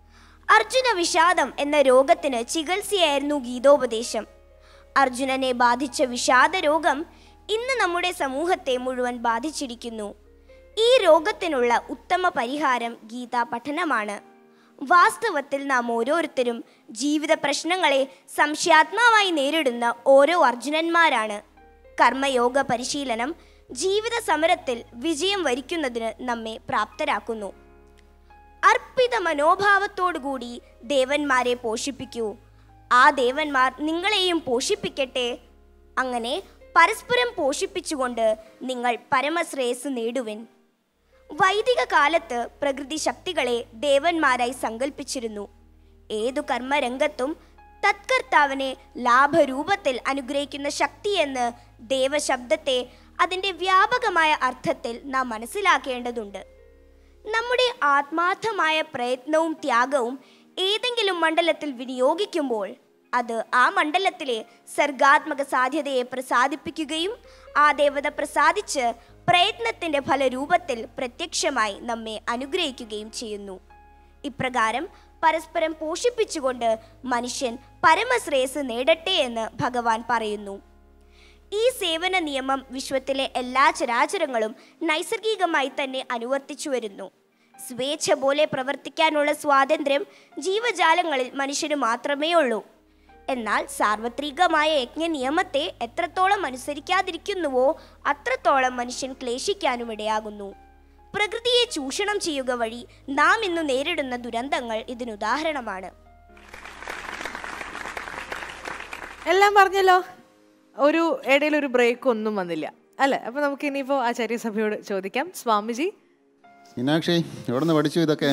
അർജുന വിഷാദം എന്ന രോഗത്തിന് ചികിത്സയായിരുന്നു ഗീതോപദേശം അർജുനനെ ബാധിച്ച വിഷാദ രോഗം ഇന്ന് നമ്മുടെ സമൂഹത്തെ മുഴുവൻ ബാധിച്ചിരിക്കുന്നു ഈ രോഗത്തിനുള്ള ഉത്തമ പരിഹാരം ഗീതാ പഠനമാണ് വാസ്തവത്തിൽ നാം ഓരോരുത്തരും ജീവിത പ്രശ്നങ്ങളെ സംശയാത്മാവായി നേരിടുന്ന ഓരോ അർജുനന്മാരാണ് കർമ്മയോഗ പരിശീലനം ജീവിത സമരത്തിൽ വിജയം വരിക്കുന്നതിന് നമ്മെ പ്രാപ്തരാക്കുന്നു അർപ്പിത മനോഭാവത്തോടുകൂടി ദേവന്മാരെ പോഷിപ്പിക്കൂ ആ ദേവന്മാർ നിങ്ങളെയും പോഷിപ്പിക്കട്ടെ അങ്ങനെ പരസ്പരം പോഷിപ്പിച്ചുകൊണ്ട് നിങ്ങൾ പരമശ്രേയസ് നേടുവിൻ വൈദിക കാലത്ത് പ്രകൃതി ശക്തികളെ ദേവന്മാരായി സങ്കല്പിച്ചിരുന്നു ഏതു കർമ്മരംഗത്തും തത്കർത്താവിനെ ലാഭരൂപത്തിൽ അനുഗ്രഹിക്കുന്ന ശക്തിയെന്ന് ദേവശബ്ദത്തെ അതിൻ്റെ വ്യാപകമായ അർത്ഥത്തിൽ നാം മനസ്സിലാക്കേണ്ടതുണ്ട് നമ്മുടെ ആത്മാർത്ഥമായ പ്രയത്നവും ത്യാഗവും ഏതെങ്കിലും മണ്ഡലത്തിൽ വിനിയോഗിക്കുമ്പോൾ അത് ആ മണ്ഡലത്തിലെ സർഗാത്മക സാധ്യതയെ പ്രസാദിപ്പിക്കുകയും ആ ദേവത പ്രസാദിച്ച് പ്രയത്നത്തിൻ്റെ ഫലരൂപത്തിൽ പ്രത്യക്ഷമായി നമ്മെ അനുഗ്രഹിക്കുകയും ചെയ്യുന്നു ഇപ്രകാരം പരസ്പരം പോഷിപ്പിച്ചുകൊണ്ട് മനുഷ്യൻ പരമശ്രേയസ് നേടട്ടെ എന്ന് ഭഗവാൻ പറയുന്നു ഈ സേവന നിയമം വിശ്വത്തിലെ എല്ലാ ചരാചരങ്ങളും നൈസർഗികമായി തന്നെ അനുവർത്തിച്ചു വരുന്നു സ്വേച്ഛ പോലെ പ്രവർത്തിക്കാനുള്ള സ്വാതന്ത്ര്യം ജീവജാലങ്ങളിൽ മനുഷ്യന് മാത്രമേ ഉള്ളൂ എന്നാൽ സാർവത്രികമായ യജ്ഞ നിയമത്തെ എത്രത്തോളം അനുസരിക്കാതിരിക്കുന്നുവോ അത്രത്തോളം മനുഷ്യൻ ക്ലേശിക്കാനും ഇടയാകുന്നു പ്രകൃതിയെ ചൂഷണം ചെയ്യുക വഴി നാം ഇന്ന് നേരിടുന്ന ദുരന്തങ്ങൾ ഇതിനുദാഹരണമാണ്
എല്ലാം പറഞ്ഞല്ലോ ഒരു ഇടയിൽ ഒരു ബ്രേക്ക് ഒന്നും വന്നില്ല അല്ലെ അപ്പൊ നമുക്ക് ഇനിയിപ്പോ ആചാര്യസഭയോട് ചോദിക്കാം സ്വാമിജി
മീനാക്ഷി എവിടെ നിന്ന് പഠിച്ചു ഇതൊക്കെ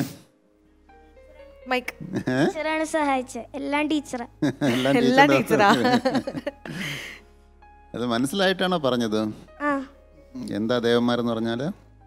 മൈക്ക്
ഏ?
ടീച്ചറാണ് സഹായിച്ചത് എല്ലാം ടീച്ചറാ
എല്ലാം
എല്ലാം
ടീച്ചറുടെ
ടീച്ചറാ.
അത് മനസ്സിലായിട്ടാണോ പറഞ്ഞത്
ആ
എന്താ ദേവന്മാരെന്ന് പറഞ്ഞാൽ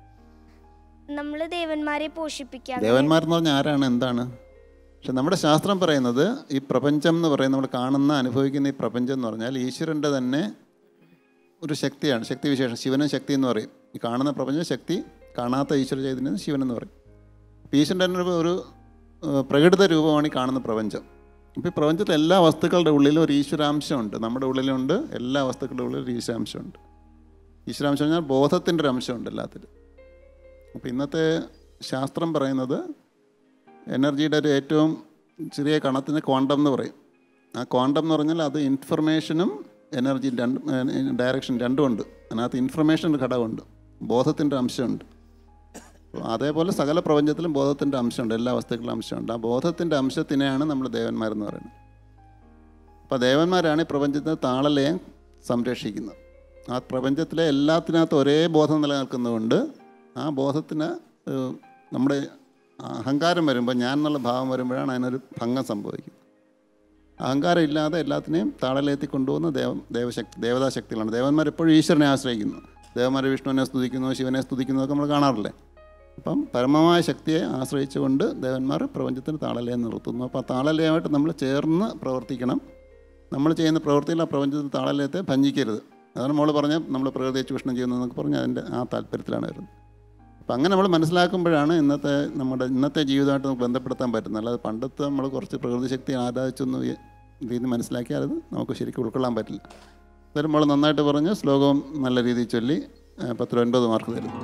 നമ്മൾ ദേവന്മാരെ പോഷിപ്പിക്കാൻ
ദേവന്മാരെന്ന് പറഞ്ഞാൽ ആരാണ് എന്താണ് പക്ഷെ നമ്മുടെ ശാസ്ത്രം പറയുന്നത് ഈ പ്രപഞ്ചം എന്ന് പറയുന്നത് നമ്മൾ കാണുന്ന അനുഭവിക്കുന്ന ഈ പ്രപഞ്ചം എന്ന് പറഞ്ഞാൽ ഈശ്വരൻ്റെ തന്നെ ഒരു ശക്തിയാണ് ശക്തി വിശേഷം ശിവനും ശക്തി എന്ന് പറയും ഈ കാണുന്ന പ്രപഞ്ച ശക്തി കാണാത്ത ഈശ്വര ചൈതന്യം ശിവൻ എന്ന് പറയും അപ്പോൾ ഈശ്വരൻ്റെ തന്നെ ഒരു- ഒരു ഏഹ്, പ്രകൃത രൂപമാണ് ഈ കാണുന്ന പ്രപഞ്ചം ഇപ്പോൾ ഈ പ്രപഞ്ചത്തിലെ എല്ലാ വസ്തുക്കളുടെ ഉള്ളിലും ഒരു ഈശ്വരാംശമുണ്ട് നമ്മുടെ ഉള്ളിലുണ്ട് എല്ലാ വസ്തുക്കളുടെ ഉള്ളിൽ ഒരു ഈശ്വരാംശമുണ്ട് ഈശ്വരാംശം പറഞ്ഞാൽ ബോധത്തിൻ്റെ ഒരു അംശമുണ്ട് എല്ലാത്തിലും അപ്പോൾ ഇന്നത്തെ ശാസ്ത്രം പറയുന്നത് എനർജിയുടെ ഒരു ഏറ്റവും ചെറിയ കണത്തിന് ക്വാണ്ടം എന്ന് പറയും ആ ക്വാണ്ടം എന്ന് പറഞ്ഞാൽ അത് ഇൻഫർമേഷനും എനർജി രണ്ട് ഡയറക്ഷൻ രണ്ടും ഉണ്ട് അതിനകത്ത് ഇൻഫർമേഷൻ ഒരു ഘടകമുണ്ട് ബോധത്തിൻ്റെ അംശമുണ്ട് അപ്പോൾ അതേപോലെ സകല പ്രപഞ്ചത്തിലും ബോധത്തിൻ്റെ അംശമുണ്ട് എല്ലാ വസ്തുക്കളും അംശമുണ്ട് ആ ബോധത്തിൻ്റെ അംശത്തിനെയാണ് നമ്മൾ ദേവന്മാരെന്ന് പറയുന്നത് അപ്പോൾ ദേവന്മാരാണ് ഈ പ്രപഞ്ചത്തിന് താളലയം സംരക്ഷിക്കുന്നത് ആ പ്രപഞ്ചത്തിലെ എല്ലാത്തിനകത്തും ഒരേ ബോധം നിലനിൽക്കുന്നതുകൊണ്ട് ആ ബോധത്തിന് ഏഹ്, നമ്മുടെ അഹങ്കാരം വരുമ്പോൾ ഞാൻ എന്നുള്ള ഭാവം വരുമ്പോഴാണ് അതിനൊരു ഭംഗം സംഭവിക്കുന്നത് അഹങ്കാരം ഇല്ലാതെ എല്ലാത്തിനെയും താളലയത്തിൽ കൊണ്ടുപോകുന്ന ദേവ ദേവശക്തി ദേവതാശക്തികളാണ് ദേവന്മാർ എപ്പോഴും ഈശ്വരനെ ആശ്രയിക്കുന്നു ദേവന്മാർ വിഷ്ണുവിനെ സ്തുതിക്കുന്നു ശിവനെ സ്തുതിക്കുന്നു ഒക്കെ നമ്മൾ കാണാറില്ലേ അപ്പം പരമമായ ശക്തിയെ ആശ്രയിച്ചുകൊണ്ട് ദേവന്മാർ പ്രപഞ്ചത്തിന് താളലയം നിർത്തുന്നു അപ്പോൾ ആ താളലയമായിട്ട് നമ്മൾ ചേർന്ന് പ്രവർത്തിക്കണം നമ്മൾ ചെയ്യുന്ന പ്രവൃത്തിയിൽ ആ പ്രപഞ്ചത്തിൽ താളലയത്തെ ഭഞ്ജിക്കരുത് അതാണ് മോള് പറഞ്ഞ നമ്മൾ പ്രകൃതിയെ ചൂഷണം ചെയ്യുന്നു എന്നൊക്കെ പറഞ്ഞ് അതിൻ്റെ ആ താല്പര്യത്തിലാണ് വരുന്നത് അപ്പം അങ്ങനെ നമ്മൾ മനസ്സിലാക്കുമ്പോഴാണ് ഇന്നത്തെ നമ്മുടെ ഇന്നത്തെ ജീവിതമായിട്ട് നമുക്ക് ബന്ധപ്പെടുത്താൻ പറ്റുന്നത് അല്ലാതെ പണ്ടത്തെ നമ്മൾ കുറച്ച് പ്രകൃതി ശക്തി ആരാധിച്ചൊന്നും ഈ രീതി മനസ്സിലാക്കിയാൽ അത് നമുക്ക് ശരിക്കും ഉൾക്കൊള്ളാൻ പറ്റില്ല എന്തായാലും നമ്മൾ നന്നായിട്ട് പറഞ്ഞ് ശ്ലോകവും നല്ല രീതിയിൽ ചൊല്ലി ആ, പത്തിലൊൻപത് മാർക്ക് തരുന്നു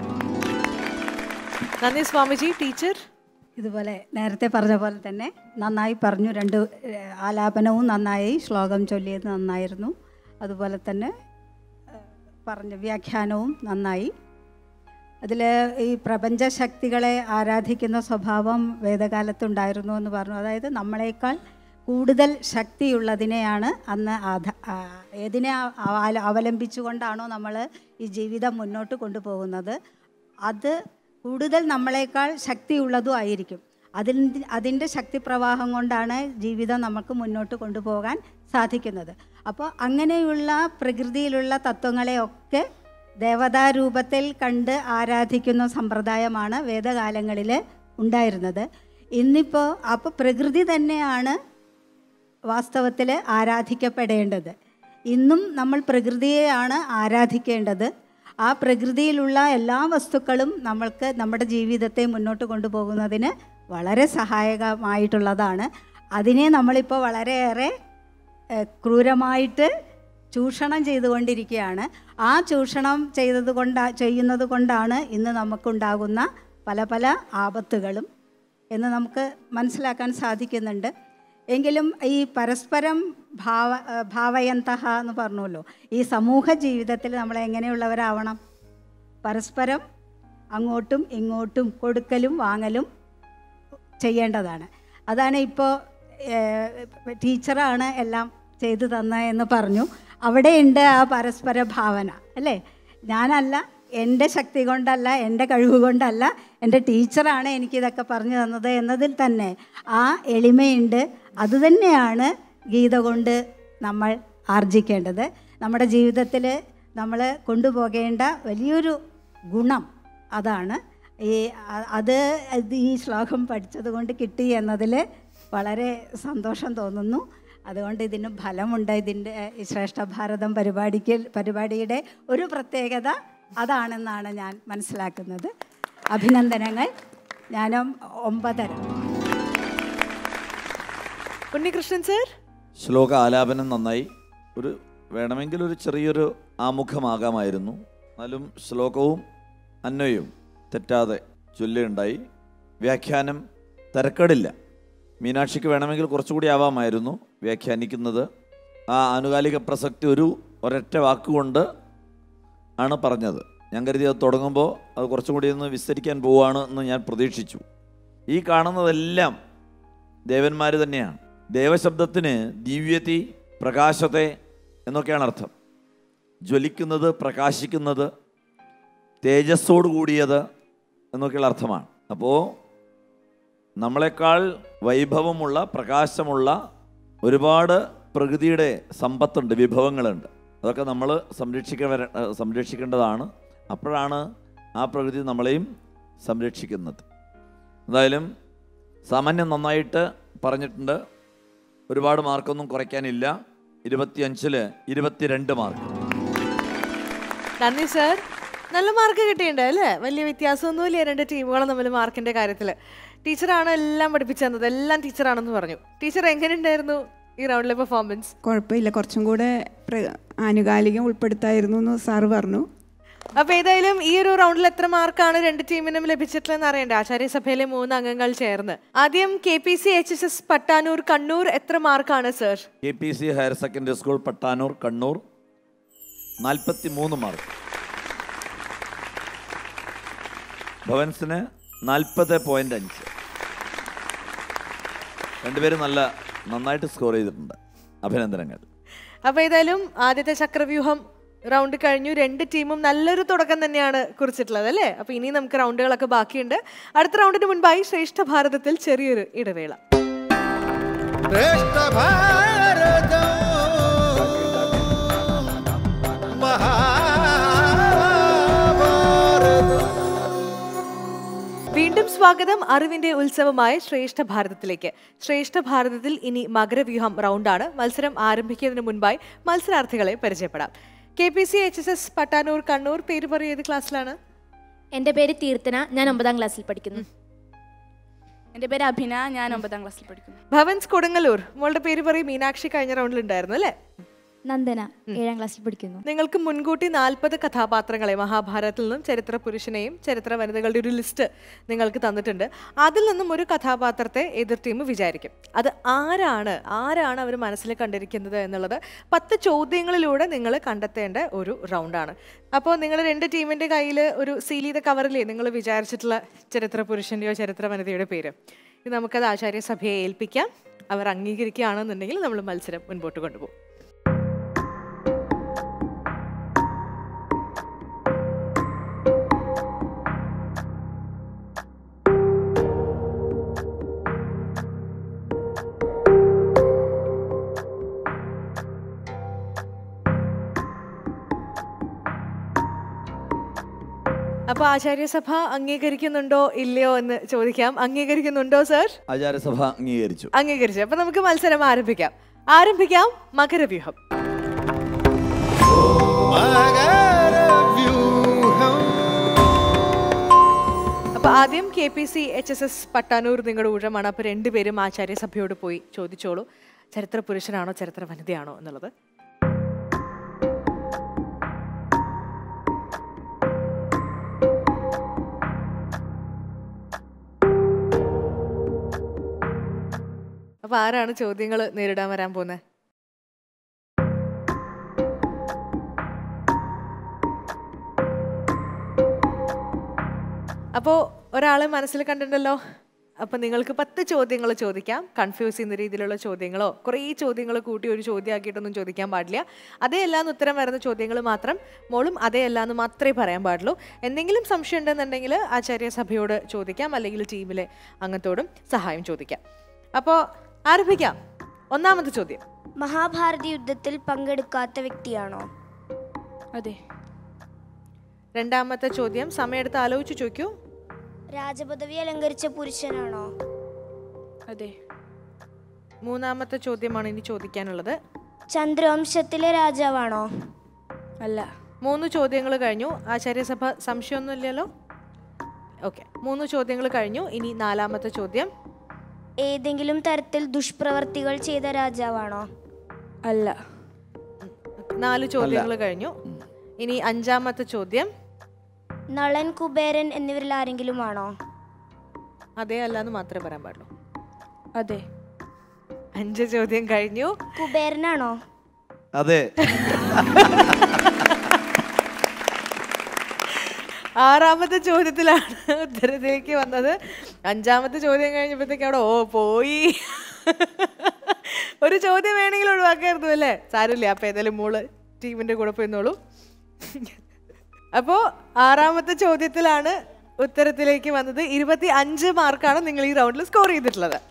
നന്ദി സ്വാമിജി ടീച്ചർ
ഇതുപോലെ നേരത്തെ പറഞ്ഞ പോലെ തന്നെ നന്നായി പറഞ്ഞു രണ്ട് ഏഹ്, ആലാപനവും നന്നായി ശ്ലോകം ചൊല്ലിയത് നന്നായിരുന്നു അതുപോലെ തന്നെ ഏഹ്, പറഞ്ഞ വ്യാഖ്യാനവും നന്നായി അതിൽ ഈ പ്രപഞ്ച ശക്തികളെ ആരാധിക്കുന്ന സ്വഭാവം വേദകാലത്തുണ്ടായിരുന്നു എന്ന് പറഞ്ഞു അതായത് നമ്മളെക്കാൾ കൂടുതൽ ശക്തിയുള്ളതിനെയാണ് അന്ന് ആധ ആ, ഏതിനെ ആ- അവല- അവലംബിച്ചുകൊണ്ടാണോ നമ്മൾ ഈ ജീവിതം മുന്നോട്ട് കൊണ്ടുപോകുന്നത് അത് കൂടുതൽ നമ്മളെക്കാൾ ശക്തിയുള്ളതും ആയിരിക്കും അതിൻ്റെ അതിൻ്റെ ശക്തിപ്രവാഹം കൊണ്ടാണ് ജീവിതം നമുക്ക് മുന്നോട്ട് കൊണ്ടുപോകാൻ സാധിക്കുന്നത് അപ്പോൾ അങ്ങനെയുള്ള പ്രകൃതിയിലുള്ള തത്വങ്ങളെയൊക്കെ ദേവതാരൂപത്തിൽ കണ്ട് ആരാധിക്കുന്ന സമ്പ്രദായമാണ് വേദകാലങ്ങളിൽ ഉണ്ടായിരുന്നത് ഇന്നിപ്പോൾ അപ്പോൾ പ്രകൃതി തന്നെയാണ് വാസ്തവത്തിൽ ആരാധിക്കപ്പെടേണ്ടത് ഇന്നും നമ്മൾ പ്രകൃതിയെയാണ് ആരാധിക്കേണ്ടത് ആ പ്രകൃതിയിലുള്ള എല്ലാ വസ്തുക്കളും നമ്മൾക്ക് നമ്മുടെ ജീവിതത്തെ മുന്നോട്ട് കൊണ്ടുപോകുന്നതിന് വളരെ സഹായകമായിട്ടുള്ളതാണ് അതിനെ നമ്മളിപ്പോൾ വളരെയേറെ ഏഹ്, ക്രൂരമായിട്ട് ചൂഷണം ചെയ്തുകൊണ്ടിരിക്കുകയാണ് ആ ചൂഷണം ചെയ്തത് കൊണ്ടാ ചെയ്യുന്നത് കൊണ്ടാണ് ഇന്ന് നമുക്കുണ്ടാകുന്ന പല പല ആപത്തുകളും എന്ന് നമുക്ക് മനസ്സിലാക്കാൻ സാധിക്കുന്നുണ്ട് എങ്കിലും ഈ പരസ്പരം ഭാവ ഏഹ്, ഭാവയന്തഹ എന്ന് പറഞ്ഞല്ലോ ഈ സമൂഹ ജീവിതത്തിൽ നമ്മൾ എങ്ങനെയുള്ളവരാവണം പരസ്പരം അങ്ങോട്ടും ഇങ്ങോട്ടും കൊടുക്കലും വാങ്ങലും ചെയ്യേണ്ടതാണ് അതാണ് ഇപ്പോൾ ടീച്ചറാണ് എല്ലാം ചെയ്തു തന്ന എന്ന് പറഞ്ഞു അവിടെയുണ്ട് ആ പരസ്പര ഭാവന അല്ലേ ഞാനല്ല എൻ്റെ ശക്തി കൊണ്ടല്ല എൻ്റെ കഴിവ് കൊണ്ടല്ല എൻ്റെ ടീച്ചറാണ് എനിക്കിതൊക്കെ പറഞ്ഞു തന്നത് എന്നതിൽ തന്നെ ആ എളിമയുണ്ട് അതുതന്നെയാണ് ഗീത കൊണ്ട് നമ്മൾ ആർജിക്കേണ്ടത് നമ്മുടെ ജീവിതത്തിൽ നമ്മൾ കൊണ്ടുപോകേണ്ട വലിയൊരു ഗുണം അതാണ് ഈ അ- അത് ഇത് ഈ ശ്ലോകം പഠിച്ചത് കൊണ്ട് കിട്ടി എന്നതിൽ വളരെ സന്തോഷം തോന്നുന്നു അതുകൊണ്ട് ഇതിന് ഫലമുണ്ട് ഇതിൻ്റെ ഈ ശ്രേഷ്ഠ ഭാരതം പരിപാടിക്ക് പരിപാടിയുടെ ഒരു പ്രത്യേകത അതാണെന്നാണ് ഞാൻ മനസ്സിലാക്കുന്നത് അഭിനന്ദനങ്ങൾ ഞാനും ഒമ്പതര
ഉണ്ണികൃഷ്ണൻ സർ
ശ്ലോക ആലാപനം നന്നായി ഒരു വേണമെങ്കിൽ ഒരു ചെറിയൊരു ആമുഖമാകാമായിരുന്നു എന്നാലും ശ്ലോകവും അന്വയവും തെറ്റാതെ ചൊല്ലുണ്ടായി വ്യാഖ്യാനം തരക്കേടില്ല മീനാക്ഷിക്ക് വേണമെങ്കിൽ കുറച്ചുകൂടി ആവാമായിരുന്നു വ്യാഖ്യാനിക്കുന്നത് ആ ആനുകാലിക പ്രസക്തി ഒരു ഒരൊറ്റ വാക്കുകൊണ്ട് ആണ് പറഞ്ഞത് ഞാൻ കരുതി അത് തുടങ്ങുമ്പോൾ അത് കുറച്ചും കൂടി ഒന്ന് വിസ്തരിക്കാൻ പോവുകയാണ് എന്ന് ഞാൻ പ്രതീക്ഷിച്ചു ഈ കാണുന്നതെല്ലാം ദേവന്മാർ തന്നെയാണ് ദേവശബ്ദത്തിന് ദിവ്യതി പ്രകാശത്തെ എന്നൊക്കെയാണ് അർത്ഥം ജ്വലിക്കുന്നത് പ്രകാശിക്കുന്നത് തേജസ്സോട് കൂടിയത് എന്നൊക്കെയുള്ള അർത്ഥമാണ് അപ്പോൾ നമ്മളെക്കാൾ വൈഭവമുള്ള പ്രകാശമുള്ള ഒരുപാട് പ്രകൃതിയുടെ സമ്പത്തുണ്ട് വിഭവങ്ങളുണ്ട് അതൊക്കെ നമ്മൾ സംരക്ഷിക്ക സംരക്ഷിക്കേണ്ടതാണ് അപ്പോഴാണ് ആ പ്രകൃതി നമ്മളെയും സംരക്ഷിക്കുന്നത് എന്തായാലും സാമാന്യം നന്നായിട്ട് പറഞ്ഞിട്ടുണ്ട് ഒരുപാട് മാർക്കൊന്നും കുറയ്ക്കാനില്ല ഇരുപത്തിയഞ്ചില് ഇരുപത്തിരണ്ട് മാർക്ക്
നന്ദി സർ നല്ല മാർക്ക് കിട്ടിയിട്ടുണ്ട് അല്ലേ വലിയ വ്യത്യാസമൊന്നുമില്ല രണ്ട് ടീമുകളും തമ്മിൽ മാർക്കിന്റെ കാര്യത്തിൽ ടീച്ചറാണ് എല്ലാം പഠിപ്പിച്ചു തന്നത് എല്ലാം ടീച്ചറാണെന്ന് പറഞ്ഞു ടീച്ചർ എങ്ങനെയുണ്ടായിരുന്നു ഈ റൗണ്ടിലെ പെർഫോമൻസ്
കുഴപ്പമില്ല കുറച്ചും കൂടെ പ്ര- ആനുകാലികം ഉൾപ്പെടുത്തായിരുന്നു എന്ന് സാറ് പറഞ്ഞു
അപ്പൊ ഏതായാലും ഈ ഒരു റൗണ്ടിൽ എത്ര മാർക്കാണ് രണ്ട് ടീമിനും ലഭിച്ചിട്ടുള്ളതെന്ന് അറിയണ്ടേ ആചാര്യസഭയിലെ മൂന്ന് അംഗങ്ങൾ ചേർന്ന് ആദ്യം K P C H S S Pattanur Kannur എത്ര മാർക്കാണ് sir
K P C higher secondary school Pattanur Kannur നാൽപ്പത്തി മൂന്ന് മാർക്ക് ഭവൻസിന് നാൽപ്പത് പോയിന്റ് അഞ്ച് രണ്ടുപേരും നല്ല നന്നായിട്ട് സ്കോർ ചെയ്തിട്ടുണ്ട് അഭിനന്ദനങ്ങൾ
അപ്പൊ ഏതായാലും ആദ്യത്തെ ചക്രവ്യൂഹം റൗണ്ട് കഴിഞ്ഞു രണ്ട് ടീമും നല്ലൊരു തുടക്കം തന്നെയാണ് കുറിച്ചിട്ടുള്ളത് അല്ലേ അപ്പൊ ഇനി നമുക്ക് റൗണ്ടുകളൊക്കെ ബാക്കിയുണ്ട് അടുത്ത റൗണ്ടിന് മുൻപായി ശ്രേഷ്ഠ ഭാരതത്തിൽ ചെറിയൊരു ഇടവേള
ശ്രേഷ്ഠ ഭാരതം മഹാഭാരതം
വീണ്ടും സ്വാഗതം അറിവിന്റെ ഉത്സവമായ ശ്രേഷ്ഠ ഭാരതത്തിലേക്ക് ശ്രേഷ്ഠ ഭാരതത്തിൽ ഇനി മകരവ്യൂഹം റൗണ്ടാണ് മത്സരം ആരംഭിക്കുന്നതിന് മുൻപായി മത്സരാർത്ഥികളെ പരിചയപ്പെടാം K P C H S S Pattanur Kannur പേര് പറയും ഏത് ക്ലാസ്സിലാണ്
എൻ്റെ പേര് തീർത്ഥന ഞാൻ ഒമ്പതാം ക്ലാസ്സിൽ പഠിക്കുന്നു എൻ്റെ പേര് അഭിന ഞാൻ ഒമ്പതാം ക്ലാസ്സിൽ പഠിക്കുന്നു
ഭവൻസ് കൊടുങ്ങല്ലൂർ മോളുടെ പേര് പറയും മീനാക്ഷി കഴിഞ്ഞ റൗണ്ടിൽ ഉണ്ടായിരുന്നു അല്ലേ
നന്ദന ഏഴാം ക്ലാസ്സിൽ പഠിക്കുന്നു
നിങ്ങൾക്ക് മുൻകൂട്ടി നാൽപ്പത് കഥാപാത്രങ്ങളെ മഹാഭാരതത്തിൽ നിന്നും ചരിത്ര പുരുഷനെയും ചരിത്ര വനിതകളുടെ ഒരു ലിസ്റ്റ് നിങ്ങൾക്ക് തന്നിട്ടുണ്ട് അതിൽ നിന്നും ഒരു കഥാപാത്രത്തെ എതിർ ടീം വിചാരിക്കും അത് ആരാണ് ആരാണ് അവർ മനസ്സിൽ കണ്ടിരിക്കുന്നത് എന്നുള്ളത് പത്ത് ചോദ്യങ്ങളിലൂടെ നിങ്ങൾ കണ്ടെത്തേണ്ട ഒരു റൗണ്ടാണ് അപ്പോൾ നിങ്ങൾ രണ്ട് ടീമിൻ്റെ കയ്യിൽ ഒരു സീൽ ചെയ്ത കവറിലേ നിങ്ങൾ വിചാരിച്ചിട്ടുള്ള ചരിത്ര പുരുഷൻ്റെയോ ചരിത്ര വനിതയുടെ പേര് ഇത് നമുക്കത് ആചാര്യസഭയെ ഏൽപ്പിക്കാം അവർ അംഗീകരിക്കുകയാണെന്നുണ്ടെങ്കിൽ നമ്മൾ മത്സരം മുൻപോട്ട് കൊണ്ടുപോകും അപ്പൊ ആചാര്യസഭ അംഗീകരിക്കുന്നുണ്ടോ ഇല്ലയോ എന്ന് ചോദിക്കാം അംഗീകരിക്കുന്നുണ്ടോ സർ
ആചാര്യസഭ അംഗീകരിച്ചു
അംഗീകരിച്ചു അപ്പൊ നമുക്ക് മത്സരം ആരംഭിക്കാം ആരംഭിക്കാം മകരവ്യൂഹം
മകരവ്യൂഹം
അപ്പൊ ആദ്യം K P C H S S Pattanur നിങ്ങളുടെ ഊഴമാണ് അപ്പോൾ രണ്ടുപേരും ആചാര്യസഭയോട് പോയി ചോദിച്ചോളൂ ചരിത്ര പുരുഷനാണോ ചരിത്ര വനിതയാണോ എന്നുള്ളത് അപ്പൊ ആരാണ് ചോദ്യങ്ങൾ നേരിടാൻ വരാൻ പോകുന്നത് അപ്പോൾ ഒരാളെ മനസ്സിൽ കണ്ടിട്ടുണ്ടല്ലോ അപ്പൊ നിങ്ങൾക്ക് പത്ത് ചോദ്യങ്ങൾ ചോദിക്കാം കൺഫ്യൂസ് ചെയ്യുന്ന രീതിയിലുള്ള ചോദ്യങ്ങളോ കുറേ ചോദ്യങ്ങൾ കൂട്ടി ഒരു ചോദ്യമാക്കിയിട്ടൊന്നും ചോദിക്കാൻ പാടില്ല അതേ അല്ലാന്ന് ഉത്തരം വരുന്ന ചോദ്യങ്ങൾ മാത്രം മോളും അതേ അല്ലാന്ന് മാത്രമേ പറയാൻ പാടുള്ളൂ എന്തെങ്കിലും സംശയം ഉണ്ടെന്നുണ്ടെങ്കിൽ ആചാര്യ സഭയോട് ചോദിക്കാം അല്ലെങ്കിൽ ടീമിലെ അംഗത്തോടും സഹായം ചോദിക്കാം അപ്പോൾ ആരംഭിക്കാം ഒന്നാമത്തെ ചോദ്യം
മഹാഭാരത യുദ്ധത്തിൽ പങ്കെടുക്കാത്ത വ്യക്തിയാണോ
അതെ
രണ്ടാമത്തെ ചോദ്യം സമയമെടുത്ത് ആലോചിച്ച് ചോദിക്കൂ
രാജപദവി അലങ്കരിച്ച പുരുഷനാണോ
അതെ
മൂന്നാമത്തെ ചോദ്യമാണ് ഇനി ചോദിക്കാനുള്ളത്
ചന്ദ്രവംശത്തിലെ രാജാവാണോ
അല്ല
മൂന്ന് ചോദ്യങ്ങൾ കഴിഞ്ഞു ആചാര്യസഭ സംശയമൊന്നുമില്ലല്ലോ ഓക്കെ മൂന്ന് ചോദ്യങ്ങൾ കഴിഞ്ഞു ഇനി നാലാമത്തെ ചോദ്യം
ഏതെങ്കിലും തരത്തിൽ ദുഷ്പ്രവർത്തികൾ ചെയ്ത രാജാവാണോ
അല്ല
നാല് ചോദ്യങ്ങൾ കഴിഞ്ഞു ഇനി അഞ്ചാമത്തെ ചോദ്യം
നളൻ കുബേരൻ എന്നിവരിൽ ആരെങ്കിലും ആണോ
അതേ അല്ലാന്ന് മാത്രമേ പറയാൻ പാടുള്ളൂ
അതെ
അഞ്ച് ചോദ്യം കഴിഞ്ഞു
കുബേരനാണോ
അതെ
ആറാമത്തെ ചോദ്യത്തിലാണ് ഉത്തരത്തിലേക്ക് വന്നത് അഞ്ചാമത്തെ ചോദ്യം കഴിഞ്ഞപ്പോഴത്തേക്ക് അവിടെ ഓ പോയി ഒരു ചോദ്യം വേണമെങ്കിൽ ഒഴിവാക്കായിരുന്നു അല്ലേ സാരമില്ല അപ്പൊ ഏതായാലും മോള് ടീമിന്റെ കൂടെ പോയിന്നോളൂ അപ്പോ ആറാമത്തെ ചോദ്യത്തിലാണ് ഉത്തരത്തിലേക്ക് വന്നത് ഇരുപത്തി അഞ്ച് മാർക്കാണ് നിങ്ങൾ ഈ റൗണ്ടിൽ സ്കോർ ചെയ്തിട്ടുള്ളത്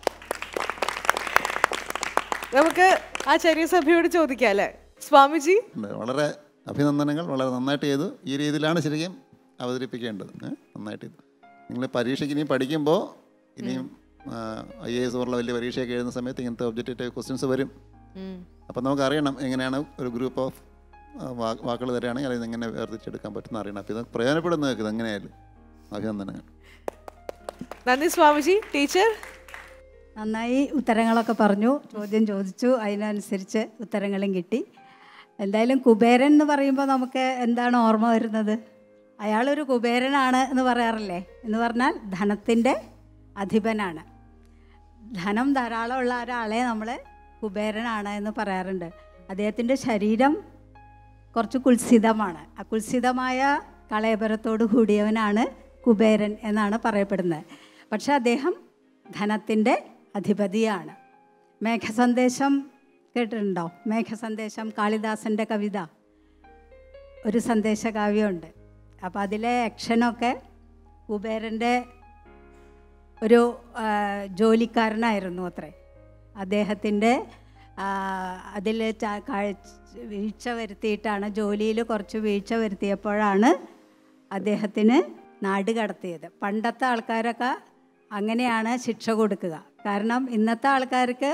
നമുക്ക് ആ ചെറിയ സഭയോട് ചോദിക്കാം അല്ലേ സ്വാമിജി
ഉണ്ട്. വളരെ അഭിനന്ദനങ്ങൾ വളരെ നന്നായിട്ട് ചെയ്തു ഈ രീതിയിലാണ് ശരിക്കും അവതരിപ്പിക്കേണ്ടത് ഏ? നന്നായിട്ട് ചെയ്തു നിങ്ങൾ പരീക്ഷയ്ക്ക് ഇനിയും പഠിക്കുമ്പോൾ ഇനിയും ഐ എ എസ് പോലുള്ള വലിയ പരീക്ഷയൊക്കെ എഴുതുന്ന സമയത്ത് ഇങ്ങനത്തെ ഒബ്ജക്റ്റീവ് ക്വസ്റ്റ്യൻസ് വരും അപ്പം നമുക്ക് അറിയണം എങ്ങനെയാണ് ഒരു ഗ്രൂപ്പ് ഓഫ് വാക്കുകൾ തരികയാണെങ്കിൽ അതിൽ എങ്ങനെ വേർതിരിച്ചെടുക്കാൻ പറ്റുന്ന അറിയണം അപ്പം ഇത് പ്രയോജനപ്പെടുന്ന നിങ്ങൾക്ക് ഇത് എങ്ങനെയായാലും അഭിനന്ദനങ്ങൾ
നന്ദി സ്വാമിജി ടീച്ചർ
നന്നായി ഉത്തരങ്ങളൊക്കെ പറഞ്ഞു ചോദ്യം ചോദിച്ചു അതിനനുസരിച്ച് ഉത്തരങ്ങളും കിട്ടി എന്തായാലും കുബേരൻ എന്ന് പറയുമ്പോൾ നമുക്ക് എന്താണ് ഓർമ്മ വരുന്നത് അയാളൊരു കുബേരനാണ് എന്ന് പറയാറില്ലേ എന്ന് പറഞ്ഞാൽ ധനത്തിൻ്റെ അധിപനാണ് ധനം ധാരാളമുള്ള ഒരാളെ നമ്മൾ കുബേരനാണ് എന്ന് പറയാറുണ്ട് അദ്ദേഹത്തിൻ്റെ ശരീരം കുറച്ച് കുൽസിതമാണ് ആ കുൽസിതമായ കളയപരത്തോടു കൂടിയവനാണ് കുബേരൻ എന്നാണ് പറയപ്പെടുന്നത് പക്ഷെ അദ്ദേഹം ധനത്തിൻ്റെ അധിപതിയാണ് മേഘസന്ദേശം കേട്ടിട്ടുണ്ടോ മേഘസന്ദേശം കാളിദാസൻ്റെ കവിത ഒരു സന്ദേശകാവ്യമുണ്ട് അപ്പോൾ അതിലെ യക്ഷനൊക്കെ കുബേരൻ്റെ ഒരു ആ, ജോലിക്കാരനായിരുന്നു അത്രേ അദ്ദേഹത്തിൻ്റെ അതിൽ വീഴ്ച വരുത്തിയിട്ടാണ് ജോലിയിൽ കുറച്ച് വീഴ്ച വരുത്തിയപ്പോഴാണ് അദ്ദേഹത്തിന് നാട് കടത്തിയത് പണ്ടത്തെ ആൾക്കാരൊക്കെ അങ്ങനെയാണ് ശിക്ഷ കൊടുക്കുക കാരണം ഇന്നത്തെ ആൾക്കാർക്ക്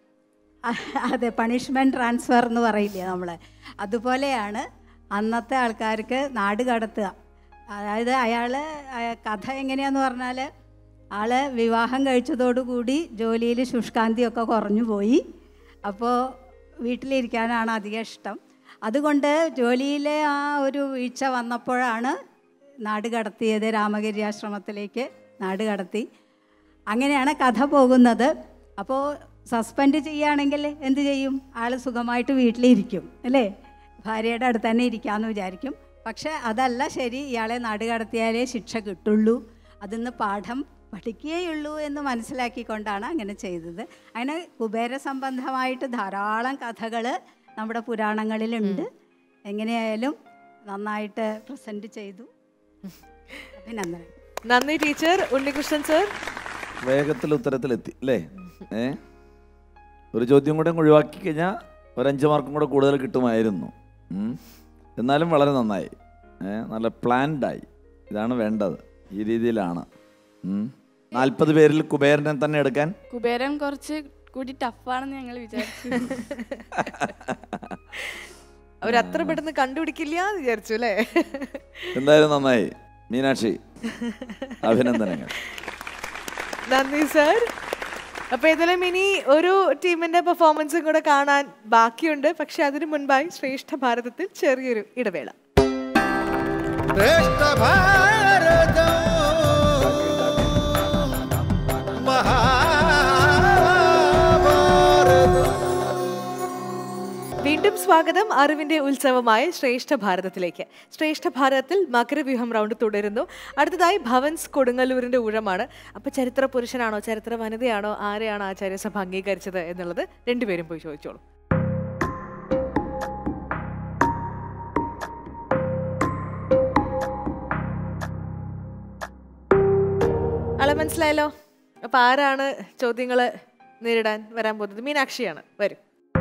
അതെ പണിഷ്മെൻറ്റ് ട്രാൻസ്ഫർ എന്ന് പറയില്ലേ നമ്മൾ അതുപോലെയാണ് അന്നത്തെ ആൾക്കാർക്ക് നാട് കടത്തുക അതായത് അയാൾ കഥ എങ്ങനെയാന്ന് പറഞ്ഞാൽ ആള് വിവാഹം കഴിച്ചതോടുകൂടി ജോലിയിൽ ശുഷ്കാന്തിയൊക്കെ കുറഞ്ഞു പോയി അപ്പോൾ വീട്ടിലിരിക്കാനാണ് അധികം ഇഷ്ടം അതുകൊണ്ട് ജോലിയിലെ ആ ഒരു വീഴ്ച വന്നപ്പോഴാണ് നാട് കടത്തിയത് രാമഗിരി ആശ്രമത്തിലേക്ക് നാട് കടത്തി അങ്ങനെയാണ് കഥ പോകുന്നത് അപ്പോൾ സസ്പെൻഡ് ചെയ്യുകയാണെങ്കിൽ എന്ത് ചെയ്യും ആൾ സുഖമായിട്ട് വീട്ടിലിരിക്കും അല്ലേ ഭാര്യയുടെ അടുത്ത് തന്നെ ഇരിക്കാമെന്ന് വിചാരിക്കും പക്ഷേ അതല്ല ശരി ഇയാളെ നാട് കടത്തിയാലേ ശിക്ഷ കിട്ടുള്ളൂ അതിന്ന് പാഠം പഠിക്കുകയുള്ളൂ എന്ന് മനസ്സിലാക്കിക്കൊണ്ടാണ് അങ്ങനെ ചെയ്തത് അങ്ങനെ കുബേര സംബന്ധമായിട്ട് ധാരാളം കഥകൾ നമ്മുടെ പുരാണങ്ങളിലുണ്ട് എങ്ങനെയായാലും നന്നായിട്ട് പ്രസൻറ്റ് ചെയ്തു അഭിനന്ദനം
നന്ദി ടീച്ചർ ഉണ്ണികൃഷ്ണൻ സർ
വേഗത്തിൽ ഉത്തരത്തിലെത്തി അല്ലേ ഏ ഒരു ചോദ്യം കൂടെ അങ്ങ് ഒഴിവാക്കി കഴിഞ്ഞാൽ ഒരു അഞ്ച് മാർക്കും കൂടെ കൂടുതൽ കിട്ടുമായിരുന്നു ഉം. എന്നാലും വളരെ നന്നായി ഏ നല്ല പ്ലാൻഡായി ഇതാണ് വേണ്ടത് ഈ രീതിയിലാണ് നാൽപ്പത് പേരിൽ കുബേരനെ തന്നെ എടുക്കാൻ
കുബേരൻ കുറച്ച് കൂടി ടഫാണെന്ന് ഞങ്ങൾ വിചാരിച്ചു
അവരത്ര പെട്ടെന്ന് കണ്ടുപിടിക്കില്ല എന്ന് വിചാരിച്ചു അല്ലേ
എന്തായാലും നന്നായി മീനാക്ഷി അഭിനന്ദനങ്ങൾ
നന്ദി സർ അപ്പൊ ഏതായാലും ഇനി ഒരു ടീമിന്റെ പെർഫോമൻസും കൂടെ കാണാൻ ബാക്കിയുണ്ട് പക്ഷെ അതിനു മുൻപായി ശ്രേഷ്ഠ ഭാരതത്തിൽ ചെറിയൊരു ഇടവേള
ശ്രേഷ്ഠ ഭാരതം മഹാഭാരതം
വീണ്ടും സ്വാഗതം അറിവിന്റെ ഉത്സവമായ ശ്രേഷ്ഠ ഭാരതത്തിലേക്ക് ശ്രേഷ്ഠ ഭാരതത്തിൽ മകരവ്യൂഹം റൗണ്ട് തുടരുന്നു അടുത്തതായി ഭവൻസ് കൊടുങ്ങല്ലൂരിന്റെ ഊഴമാണ് അപ്പൊ ചരിത്ര പുരുഷനാണോ ചരിത്ര വനിതയാണോ ആരെയാണ് ആചാര്യസഭ അംഗീകരിച്ചത് എന്നുള്ളത് രണ്ടുപേരും പോയി ചോദിച്ചോളൂ ആളെ മനസ്സിലായല്ലോ അപ്പൊ ആരാണ് ചോദ്യങ്ങള് നേരിടാൻ വരാൻ പോകുന്നത് മീനാക്ഷിയാണ് വരും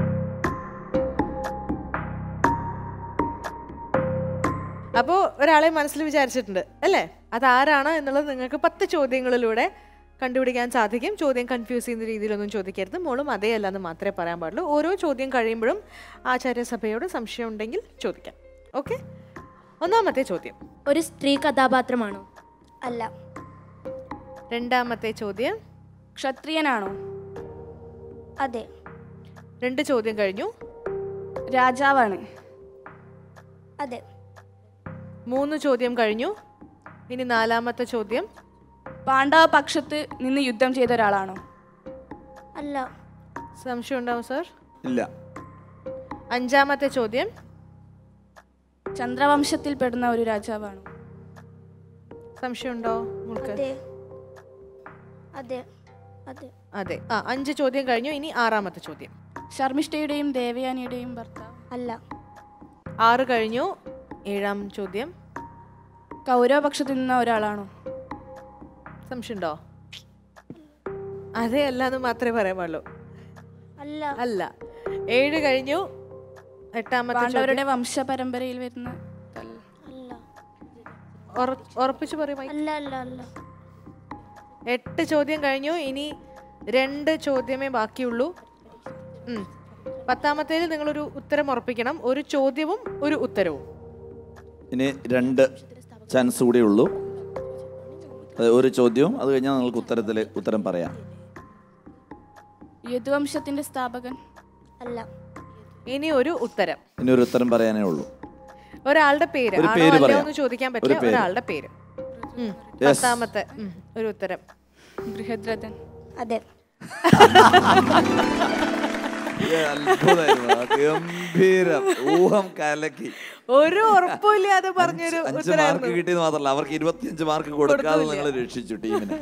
അപ്പോൾ ഒരാളെ മനസ്സിൽ വിചാരിച്ചിട്ടുണ്ട് അല്ലേ അതാരാണ് എന്നുള്ളത് നിങ്ങൾക്ക് പത്ത് ചോദ്യങ്ങളിലൂടെ കണ്ടുപിടിക്കാൻ സാധിക്കും ചോദ്യം കൺഫ്യൂസ് ചെയ്യുന്ന രീതിയിലൊന്നും ചോദിക്കരുത് മോളും അതേ അല്ല എന്ന് മാത്രമേ പറയാൻ പാടുള്ളൂ ഓരോ ചോദ്യം കഴിയുമ്പോഴും ആചാര്യസഭയോട് സംശയം ഉണ്ടെങ്കിൽ ചോദിക്കാം ഓക്കെ ഒന്നാമത്തെ ചോദ്യം
ഒരു സ്ത്രീ കഥാപാത്രമാണോ
അല്ല
രണ്ടാമത്തെ ചോദ്യം
ക്ഷത്രിയനാണോ
അതെ
രണ്ട് ചോദ്യം കഴിഞ്ഞു
രാജാവാണ്
അതെ
മൂന്ന് ചോദ്യം കഴിഞ്ഞു ഇനി നാലാമത്തെ ചോദ്യം
പാണ്ഡവ പക്ഷത്ത് നിന്ന് യുദ്ധം ചെയ്ത ഒരാളാണോ
അല്ല
സംശയം ഉണ്ടാവും സാർ
ഇല്ല
അഞ്ചാമത്തെ ചോദ്യം
ചന്ദ്രവംശത്തിൽ പെടുന്ന ഒരു രാജാവാണോ
സംശയമുണ്ടോ മോൾക്ക്
അതെ അതെ അതെ
അതെ ആ അഞ്ച് ചോദ്യം കഴിഞ്ഞു ഇനി ആറാമത്തെ ചോദ്യം
ശർമ്മിഷ്ഠയുടെയും ദേവയാനിയുടെയും ഭർത്താവ്
അല്ല
ആറ് കഴിഞ്ഞു ഏഴാം ചോദ്യം
കൗരവപക്ഷത്തിൽ നിന്ന ഒരാളാണോ
സംശയമുണ്ടോ അതെ അല്ല എന്ന് മാത്രമേ പറയാൻ പാടുള്ളൂ
അല്ല
അല്ല ഏഴ് കഴിഞ്ഞു എട്ടാമത്തെ
പാണ്ഡവരുടെ
ചോദ്യം
വംശപരമ്പരയിൽ വരുന്ന അല്ല.
അല്ല
ഉറ- ഉറപ്പിച്ച് പറയും
അല്ല അല്ല അല്ല
എട്ട് ചോദ്യം കഴിഞ്ഞു ഇനി രണ്ട് ചോദ്യമേ ബാക്കിയുള്ളൂ ഉം. പത്താമത്തേൽ നിങ്ങളൊരു ഉത്തരം ഉറപ്പിക്കണം ഒരു ചോദ്യവും ഒരു ഉത്തരവും
ഇനി രണ്ട് ചാൻസ് കൂടി ഉള്ളൂ അത് ഒരു ചോദ്യവും അത് കഴിഞ്ഞാൽ നിങ്ങൾക്ക് ഉത്തരത്തിൽ ഉത്തരം പറയാം
യദുവംശത്തിന്റെ സ്ഥാപകൻ
അല്ല
ഇനി ഒരു ഉത്തരം
ഇനി ഒരു ഉത്തരം പറയാനേ ഉള്ളൂ
ഒരാളുടെ പേര്
ഒരു
ആണോ
പേര്
അല്ലയോ
പറയാം.
എന്ന് ചോദിക്കാൻ
ഒരു
പറ്റില്ല
പേര്.
ഒരാളുടെ പേര് ഉം.
Yes.
പത്താമത്തെ ഉം, ഒരു ഉത്തരം
ബൃഹദ്രഥൻ
അതെ
ഏ, അത്ഭുതമായിരുന്നു. ആ, ഗംഭീരം ഊഹം കലക്കി
ഒരു ഉറപ്പില്ലാതെ പറഞ്ഞൊരു
അഞ്ച് മാർക്ക്
ഉത്തരമായിരുന്നു
കിട്ടിയെന്ന് മാത്രമല്ല അവർക്ക് ഇരുപത്തിയഞ്ച് മാർക്ക് കൊടുക്കാതെ
കൊടുത്തൂല്ല.
നിങ്ങൾ രക്ഷിച്ചു ടീമിനെ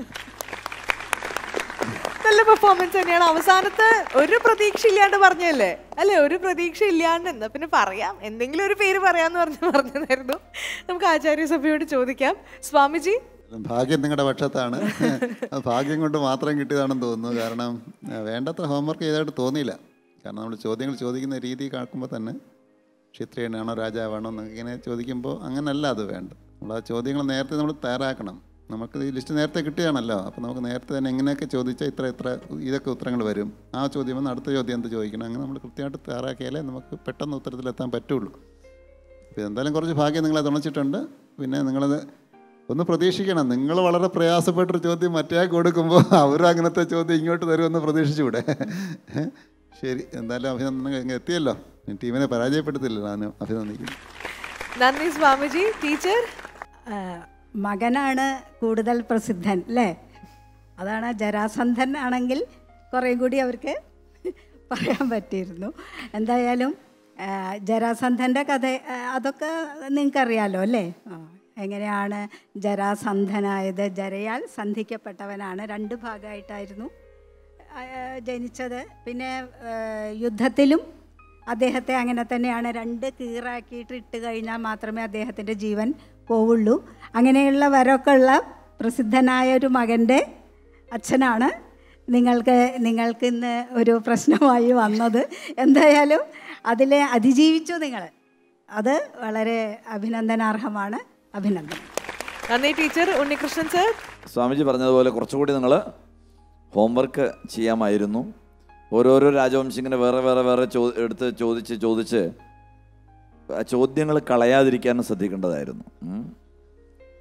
നല്ല പെർഫോമൻസ് തന്നെയാണ് അവസാനത്ത് ഒരു പ്രതീക്ഷ ഇല്ലാണ്ട് പറഞ്ഞല്ലേ അല്ലെ ഒരു പ്രതീക്ഷ ഇല്ലാണ്ട് എന്നാ പിന്നെ പറയാം എന്തെങ്കിലും ഒരു പേര് പറയാന്ന് പറഞ്ഞ് പറഞ്ഞതായിരുന്നു നമുക്ക് ആചാര്യസഭയോട് ചോദിക്കാം സ്വാമിജി
ഭാഗ്യം നിങ്ങളുടെ പക്ഷത്താണ് അത് ഭാഗ്യം കൊണ്ട് മാത്രം കിട്ടിയതാണെന്ന് തോന്നുന്നു കാരണം ആ, വേണ്ടത്ര ഹോംവർക്ക് ചെയ്തതായിട്ട് തോന്നിയില്ല കാരണം നമ്മൾ ചോദ്യങ്ങൾ ചോദിക്കുന്ന രീതി കാക്കുമ്പോൾ തന്നെ ക്ഷത്രിയനാണോ രാജാവാണോ എന്നൊക്കെ ഇങ്ങനെ ചോദിക്കുമ്പോൾ അങ്ങനല്ല അത് വേണ്ട നമ്മൾ ആ ചോദ്യങ്ങൾ നേരത്തെ നമ്മൾ തയ്യാറാക്കണം നമുക്ക് ഈ ലിസ്റ്റ് നേരത്തെ കിട്ടുകയാണല്ലോ അപ്പോൾ നമുക്ക് നേരത്തെ തന്നെ എങ്ങനെയൊക്കെ ചോദിച്ചാൽ ഇത്ര ഇത്ര ഇതൊക്കെ ഉത്തരങ്ങൾ വരും ആ ചോദ്യം വന്ന് അടുത്ത ചോദ്യം എന്ത് ചോദിക്കണം അങ്ങനെ നമ്മൾ കൃത്യമായിട്ട് തയ്യാറാക്കിയാലേ നമുക്ക് പെട്ടെന്ന് ഉത്തരത്തിലെത്താൻ പറ്റുള്ളൂ അപ്പോൾ എന്തായാലും കുറച്ച് ഭാഗ്യം നിങ്ങളെ തുണച്ചിട്ടുണ്ട് പിന്നെ നിങ്ങളത് ഒന്ന് പ്രതീക്ഷിക്കണം നിങ്ങൾ വളരെ പ്രയാസപ്പെട്ടൊരു ചോദ്യം മറ്റേ കൊടുക്കുമ്പോൾ അവരും അങ്ങനത്തെ ചോദ്യം ഇങ്ങോട്ട് തരുമെന്ന് പ്രതീക്ഷിച്ചുകൂടെ ശരി എന്തായാലും അഭിനന്ദനം ഇങ്ങ് എത്തിയല്ലോ ഞാൻ ടീമിനെ പരാജയപ്പെടുത്തില്ല ഞാൻ അഭിനന്ദിക്കുന്നു
നന്ദി സ്വാമിജി ടീച്ചർ
ആ, മകനാണ് കൂടുതൽ പ്രസിദ്ധൻ അല്ലേ അതാണ് ജരാസന്ധൻ ആണെങ്കിൽ കുറേ കൂടി അവർക്ക് പറയാൻ പറ്റിയിരുന്നു എന്തായാലും ആ, ജരാസന്ധൻ്റെ കഥ ആ, അതൊക്കെ നിങ്ങൾക്കറിയാലോ അല്ലേ ആ, എങ്ങനെയാണ് ജരാസന്ധനായത് ജരയാൽ സന്ധിക്കപ്പെട്ടവനാണ് രണ്ട് ഭാഗമായിട്ടായിരുന്നു ആ, ജനിച്ചത് പിന്നെ ആ, യുദ്ധത്തിലും അദ്ദേഹത്തെ അങ്ങനെ തന്നെയാണ് രണ്ട് കീറാക്കിയിട്ട് ഇട്ട് കഴിഞ്ഞാൽ മാത്രമേ അദ്ദേഹത്തിൻ്റെ ജീവൻ പോവുള്ളൂ അങ്ങനെയുള്ള വരമൊക്കെ ഉള്ള പ്രസിദ്ധനായ ഒരു മകൻ്റെ അച്ഛനാണ് നിങ്ങൾക്ക് നിങ്ങൾക്ക് ഇന്ന് ഒരു പ്രശ്നമായി വന്നത് എന്തായാലും അതിൽ അതിജീവിച്ചു നിങ്ങൾ അത് വളരെ അഭിനന്ദനാർഹമാണ് അഭിനന്ദനം
നന്ദി ടീച്ചർ ഉണ്ണികൃഷ്ണൻ സർ
സ്വാമിജി പറഞ്ഞതുപോലെ കുറച്ചുകൂടി നിങ്ങൾ ഹോംവർക്ക് ചെയ്യാമായിരുന്നു ഓരോരോ രാജവംശം ഇങ്ങനെ വേറെ വേറെ വേറെ ചോ എടുത്ത് ചോദിച്ച് ചോദിച്ച് ചോദ്യങ്ങൾ കളയാതിരിക്കാനും ശ്രദ്ധിക്കേണ്ടതായിരുന്നു ഉം.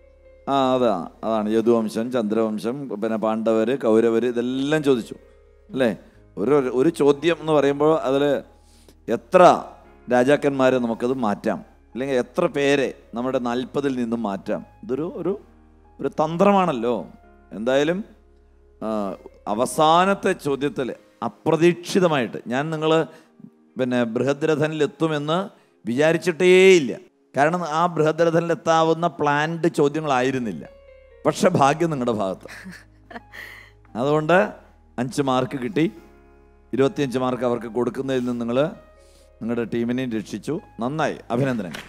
ആ അതാ അതാണ് യദുവംശം ചന്ദ്രവംശം പിന്നെ പാണ്ഡവർ കൗരവർ ഇതെല്ലാം ചോദിച്ചു അല്ലേ ഒരു ഒരു ചോദ്യം എന്ന് പറയുമ്പോൾ അതിൽ എത്ര രാജാക്കന്മാരെ നമുക്കത് മാറ്റാം അല്ലെങ്കിൽ എത്ര പേരെ നമ്മുടെ നാൽപ്പതിൽ നിന്നും മാറ്റാം ഇതൊരു ഒരു ഒരു തന്ത്രമാണല്ലോ എന്തായാലും ആ, അവസാനത്തെ ചോദ്യത്തിൽ അപ്രതീക്ഷിതമായിട്ട് ഞാൻ നിങ്ങൾ പിന്നെ ബൃഹദ്രഥനിൽ എത്തുമെന്ന് വിചാരിച്ചിട്ടേയില്ല കാരണം ആ ബൃഹദ്രഥനിൽ എത്താവുന്ന പ്ലാൻഡ് ചോദ്യങ്ങളായിരുന്നില്ല പക്ഷെ ഭാഗ്യം നിങ്ങളുടെ ഭാഗത്ത് അതുകൊണ്ട് അഞ്ച് മാർക്ക് കിട്ടി ഇരുപത്തിയഞ്ച് മാർക്ക് അവർക്ക് കൊടുക്കുന്നതിൽ നിന്ന് നിങ്ങൾ നിങ്ങളുടെ ടീമിനെയും രക്ഷിച്ചു നന്നായി അഭിനന്ദനങ്ങൾ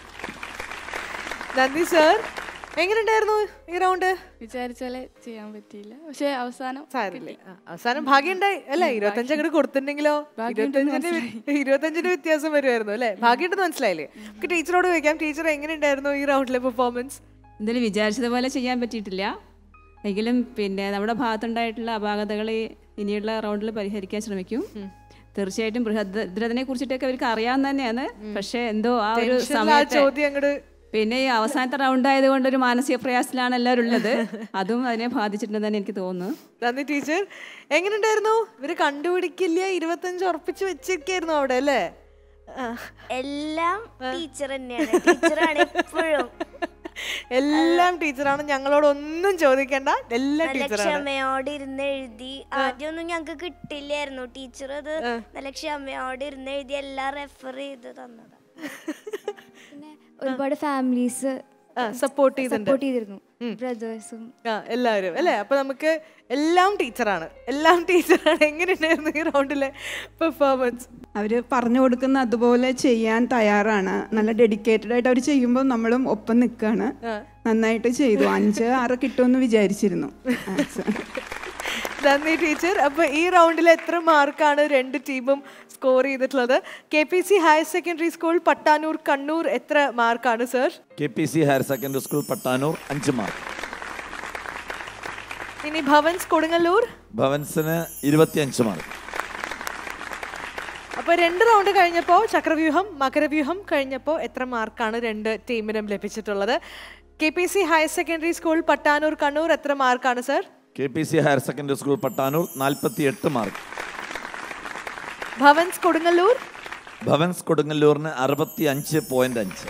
നന്ദി സർ എങ്ങനെയുണ്ടായിരുന്നു ഈ റൗണ്ട്
വിചാരിച്ച പോലെ ചെയ്യാൻ പറ്റിയില്ല പക്ഷെ അവസാനം
സാരില്ലേ ആ, അവസാനം ഭാഗ്യം ഉണ്ടായി അല്ലേ ഇരുപത്തഞ്ച് അങ്ങോട്ട് കൊടുത്തിട്ടുണ്ടെങ്കിലോ
ഭാഗ്യമുണ്ടെന്ന്
ഇരുപത്തഞ്ചിന്റെ ഇരുപത്തഞ്ചിന്റെ വ്യത്യാസം വരുമായിരുന്നു അല്ലേ ഭാഗ്യമുണ്ടെന്ന് മനസ്സിലായില്ലേ നമുക്ക് ടീച്ചറോട് ചോദിക്കാം ടീച്ചർ എങ്ങനെയുണ്ടായിരുന്നു ഈ റൗണ്ടിലെ പെർഫോമൻസ്
എന്തായാലും വിചാരിച്ചതുപോലെ ചെയ്യാൻ പറ്റിയിട്ടില്ല എങ്കിലും പിന്നെ നമ്മുടെ ഭാഗത്തുണ്ടായിട്ടുള്ള അപാകതകൾ ഇനിയുള്ള റൗണ്ടിൽ പരിഹരിക്കാൻ ശ്രമിക്കും തീർച്ചയായിട്ടും ബൃഹദ്രഥനെ കുറിച്ചിട്ടൊക്കെ അവർക്ക് അറിയാവുന്ന തന്നെയാണ് പക്ഷേ എന്തോ ആ ഒരു
Tension ല് ആ
സമയത്ത്
ചോദ്യം അങ്ങട്
പിന്നെ ഈ അവസാനത്തെ റൗണ്ട് ആയതുകൊണ്ട് ഒരു മാനസിക പ്രയാസത്തിലാണ് എല്ലാവരും ഉള്ളത് അതും അതിനെ ബാധിച്ചിട്ടുണ്ടെന്ന് തന്നെ എനിക്ക് തോന്നുന്നു
നന്ദി ടീച്ചർ എങ്ങനെയുണ്ടായിരുന്നു ഇവര് കണ്ടുപിടിക്കില്ല ഇരുപത്തഞ്ച് ഉറപ്പിച്ച് വെച്ചിരിക്കായിരുന്നു അവിടെ അല്ലേ ആ.
എല്ലാം ടീച്ചർ തന്നെയാണ് ടീച്ചറാണ് എപ്പോഴും
എല്ലാം ടീച്ചറാണ് ഞങ്ങളോട് ഒന്നും ചോദിക്കേണ്ട എല്ലാം
നല്ല
ടീച്ചറാണ്
ക്ഷമയോടെ ഇരുന്ന് എഴുതി ആദ്യമൊന്നും ഞങ്ങക്ക് കിട്ടില്ലായിരുന്നു ടീച്ചർ അത് നല്ല ക്ഷമയോടെ ഇരുന്ന് എഴുതി എല്ലാം റെഫർ ചെയ്ത് തന്നതാ
ഒരുപാട് ഫാമിലീസ്
സപ്പോർട്ട് ചെയ്തിട്ടുണ്ട്
സപ്പോർട്ട് ചെയ്തിരുന്നു ബ്രദേഴ്സും
ആ എല്ലാവരും അല്ലേ അപ്പൊ നമുക്ക് എല്ലാം ടീച്ചറാണ് എല്ലാം ടീച്ചറാണ് എങ്ങനെയുണ്ടായിരുന്നു ഈ റൗണ്ടിലെ പെർഫോമൻസ്
അവർ പറഞ്ഞു കൊടുക്കുന്ന അതുപോലെ ചെയ്യാൻ തയ്യാറാണ് നല്ല ഡെഡിക്കേറ്റഡ് ആയിട്ട് അവർ ചെയ്യുമ്പോൾ നമ്മളും ഒപ്പം നിൽക്കുകയാണ് നന്നായിട്ട് ചെയ്തു അഞ്ച് ആറ് കിട്ടുമെന്ന് വിചാരിച്ചിരുന്നു
നന്ദി ടീച്ചർ അപ്പൊ ഈ റൗണ്ടിൽ എത്ര മാർക്കാണ് രണ്ട് ടീമും സ്കോർ ചെയ്തിട്ടുള്ളത് K P C higher secondary school Pattanur Kannur എത്ര മാർക്കാണ് sir
K P C higher secondary school Pattanur അഞ്ച് മാർക്ക്
ഇനി ഭവൻസ് കൊടുങ്ങല്ലൂർ
ഭവൻസിന് ഇരുപത്തിയഞ്ച് മാർക്ക്
അപ്പൊ രണ്ട് റൗണ്ട് കഴിഞ്ഞപ്പോ ചക്രവ്യൂഹം മകരവ്യൂഹം കഴിഞ്ഞപ്പോ എത്ര മാർക്കാണ് രണ്ട് ടീമിനും ലഭിച്ചിട്ടുള്ളത് K P C higher secondary school Pattanur Kannur എത്ര മാർക്കാണ് sir
K P C higher secondary school Pattanur നാൽപ്പത്തി എട്ട് മാർക്ക്
ഭവൻസ് കൊടുങ്ങല്ലൂർ
ഭവൻസ് കൊടുങ്ങല്ലൂരിന് അറുപത്തി അഞ്ച് പോയിന്റ് അഞ്ച്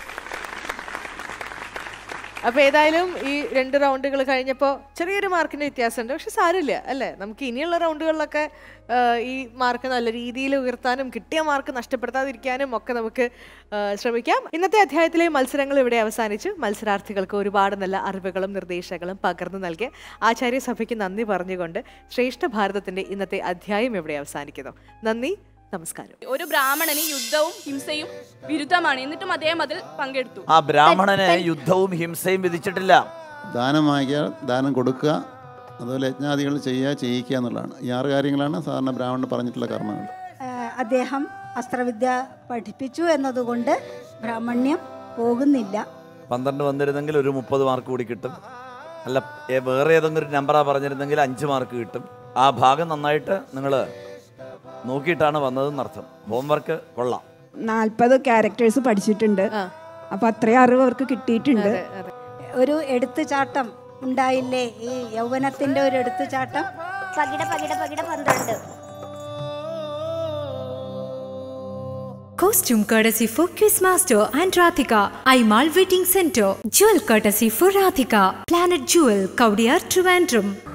അപ്പൊ ഏതായാലും ഈ രണ്ട് റൗണ്ടുകൾ കഴിഞ്ഞപ്പോൾ ചെറിയൊരു മാർക്കിന്റെ വ്യത്യാസമുണ്ട് പക്ഷെ സാരമില്ല അല്ലേ നമുക്ക് ഇനിയുള്ള റൗണ്ടുകളിലൊക്കെ ആ, ഈ മാർക്ക് നല്ല രീതിയിൽ ഉയർത്താനും കിട്ടിയ മാർക്ക് നഷ്ടപ്പെടുത്താതിരിക്കാനും ഒക്കെ നമുക്ക് ആ, ശ്രമിക്കാം ഇന്നത്തെ അധ്യായത്തിലെ മത്സരങ്ങൾ ഇവിടെ അവസാനിച്ചു മത്സരാർത്ഥികൾക്ക് ഒരുപാട് നല്ല അറിവുകളും നിർദ്ദേശങ്ങളും പകർന്നു നൽകിയ ആചാര്യസഭയ്ക്ക് നന്ദി പറഞ്ഞുകൊണ്ട് ശ്രേഷ്ഠ ഭാരതത്തിന്റെ ഇന്നത്തെ അധ്യായം ഇവിടെ അവസാനിക്കുന്നു നന്ദി നമസ്കാരം
ഒരു ബ്രാഹ്മണന് യുദ്ധവും ഹിംസയും വിരുദ്ധമാണ് എന്നിട്ടും അദ്ദേഹം അതിൽ പങ്കെടുത്തു
ആ ബ്രാഹ്മണന് യുദ്ധവും ഹിംസയും വിധിച്ചിട്ടില്ല
ദാനം വാങ്ങിക്കുക ദാനം കൊടുക്കുക അതുപോലെ യജ്ഞാദികൾ ചെയ്യുക ചെയ്യിക്കുക എന്നുള്ളതാണ് ഈ ആറ് കാര്യങ്ങളാണ് സാധാരണ ബ്രാഹ്മണൻ പറഞ്ഞിട്ടുള്ള കർമ്മങ്ങൾ
ഏഹ് അദ്ദേഹം അസ്ത്രവിദ്യ പഠിപ്പിച്ചു എന്നതുകൊണ്ട് ബ്രാഹ്മണ്യം പോകുന്നില്ല
പന്ത്രണ്ട് വന്നിരുന്നെങ്കിൽ ഒരു മുപ്പത് മാർക്ക് കൂടി കിട്ടും അല്ല ഏ- വേറെ ഏതെങ്കിലും ഒരു നമ്പറാ പറഞ്ഞിരുന്നെങ്കിൽ അഞ്ച് മാർക്ക് കിട്ടും ആ ഭാഗം നന്നായിട്ട് നിങ്ങൾ നോക്കിയിട്ടാണ് വന്നതെന്നർത്ഥം ഹോംവർക്ക് കൊള്ളാം
നാൽപ്പത് ക്യാരക്ടേഴ്സ് പഠിച്ചിട്ടുണ്ട് അപ്പൊ അത്രയും അറിവ് അവർക്ക് കിട്ടിയിട്ടുണ്ട്
ഒരു എടുത്തുചാട്ടം ഉണ്ടായില്ലേ ഈ യൗവനത്തിന്റെ ഒരു എടുത്തുചാട്ടം
പകിട പകിട പകിട പന്ത്രണ്ട്
Costume courtesy for Quizmaster and Radhika. Aimal Wedding Center. Jewel courtesy for Radhika. Planet Jewel, Kaudiyar Trivandrum.